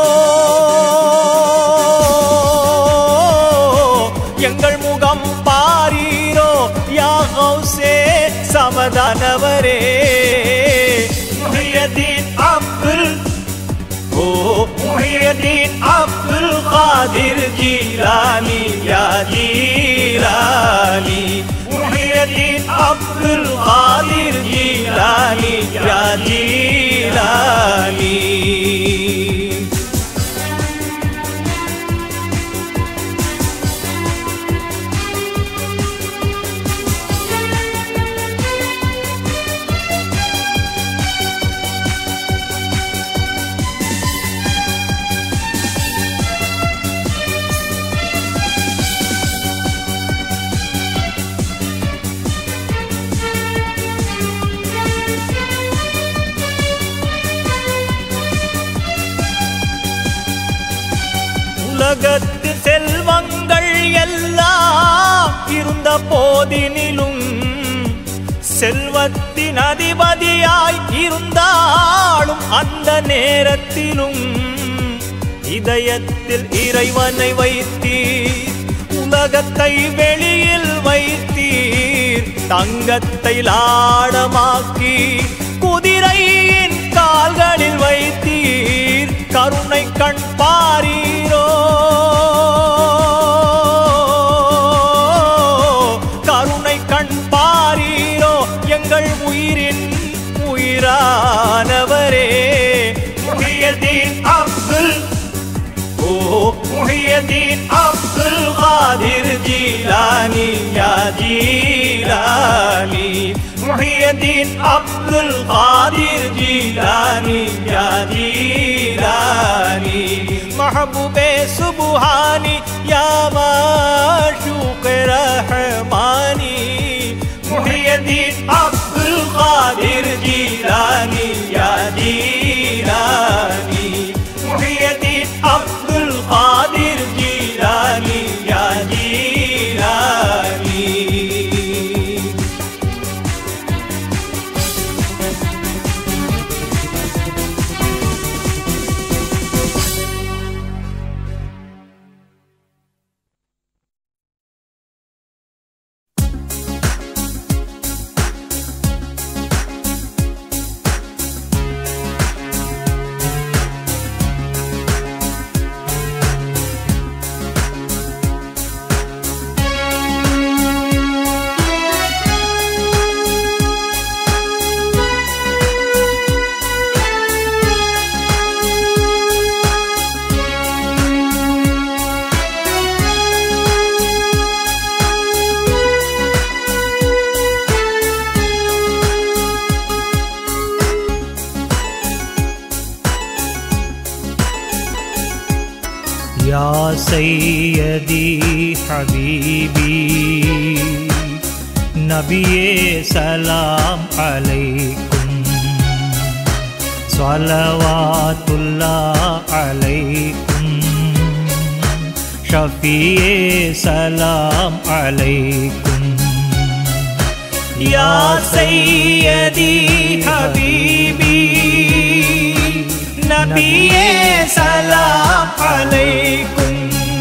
எங்கள் முகம் பாரீரோ யா ஹவுசே சமதானவரே முஹியதீன் அப்துல் ஓ முஹியதீன் அப்துல் காதிர் ஜீலானி யா ஜீலானி முஹியதீன் அப்துல் காதிர் ஜீலானி யா ஜீலானி உலகத்து செல்வங்கள் எல்லாம் இருந்த போதினிலும் செல்வத்தின் அதிபதியாய் இருந்தாலும் அந்த நேரத்திலும் இதயத்தில் இறைவனை வைத்தீர் உலகத்தை வெளியில் வைத்தீர் தங்கத்தை லாடமாக்கி குதிரையின் கால்களில் வைத்தீர் கருணை கண் பாரீரோ முஹியதீன் அப்துல் காதிர் ஜீலானி யா ஜீலானி முஹியதீன் அப்துல் காதிர் ஜீலானி யா ஜீலானி महबूबे सुबहानी या माशूक रहमानी मुहियदीन अब्दुल कादिर जीलानी या जीलानी मुहियदीन अब्दुल कादिर जीलानी या जीलानी يا سيدي حبيبي نبي سلام عليكم صلوات الله عليكم شفيع سلام عليكم يا سيدي حبيبي نبي سلام عليكم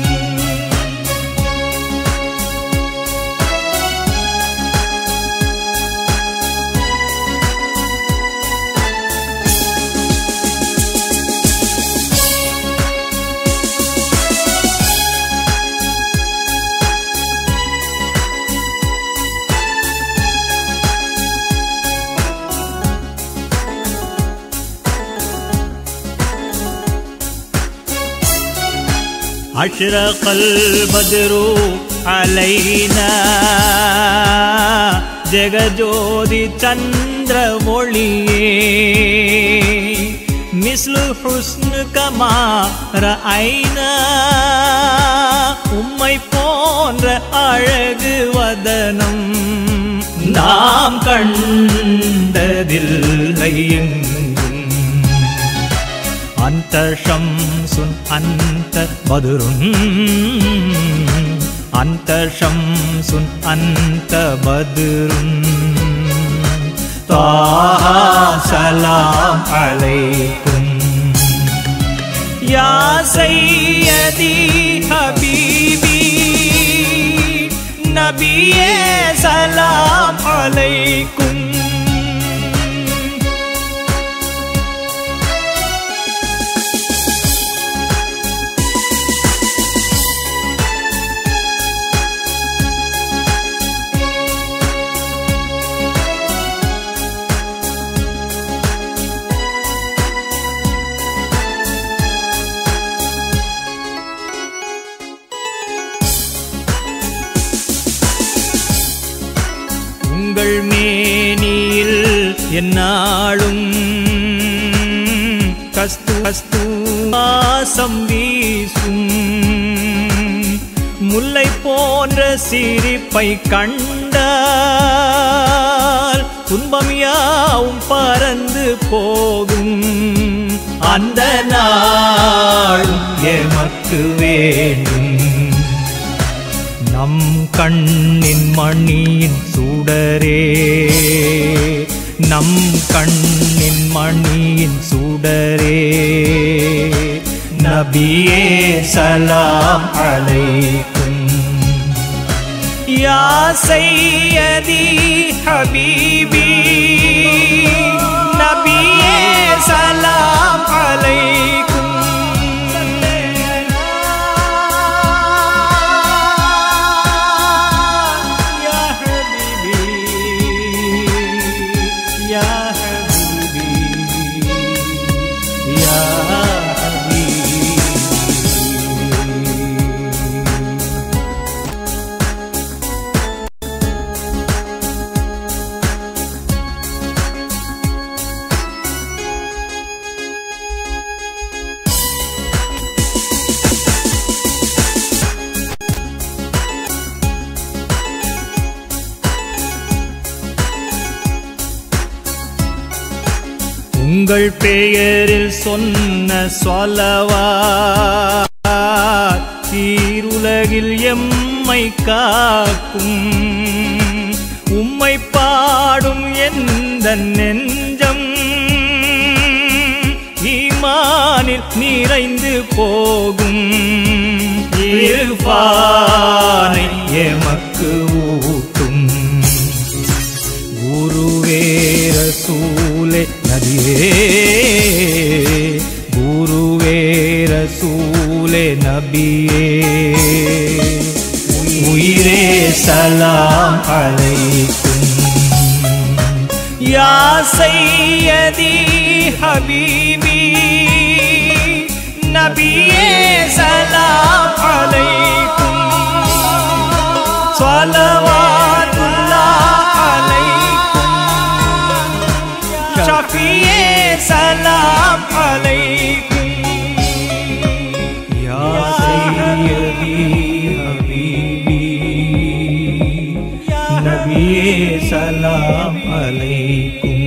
أشرق البدر علينا ஜெகஜோதி சந்திரமொழியே மிஸ்லு ஹுஸ்னு கமா ஐனா உம்மை போன்ற அழகு வதனம் நாம் கண்டதில்லை எங்கும் أنت شمس أنت بدر أنت شمس أنت بدر طه سلام عليكم يا سيدي حبيبي نبي سلام عليكم உங்கள் மேனியில் என்னாலும் கஸ்து கஸ்து வாசம் வீசும் முல்லை போன்ற சிரிப்பை கண்டால் துன்பம் யாவும் பறந்து போகும் அந்த நாளும் எமக்கு வேண்டும் நம் கண்ணின் மணியின் சுடரே நம் கண்ணின் மணியின் சுடரே நபியே சலாம் அலைக்கும் يا سيدي حبيبي نبي سلام عليكم يا حبيبي يا حبيبي يا حبيبي உங்கள் பெயரில் சொன்ன சொலவா சீருலகில் எம்மை காக்கும் உம்மை பாடும் எந்த நெஞ்சம் ஈமானில் நிறைந்து போகும் இருப்பானை எமக்கு ஊட்டும் குருவே ரசூலே நபியே குருவே ரசூலே நபியே உயிரே சலாம் அலைக்கும் யா சையதி ஹபீபி நபியே சலாம் அலைக்கும் ஸலவாத்துல்லாஹ் அலைக்கும் ஷஃபியே சலாம் அலைக்கும் யா சையதி ஹபீபி நபியே சலாம் அலைக்கும்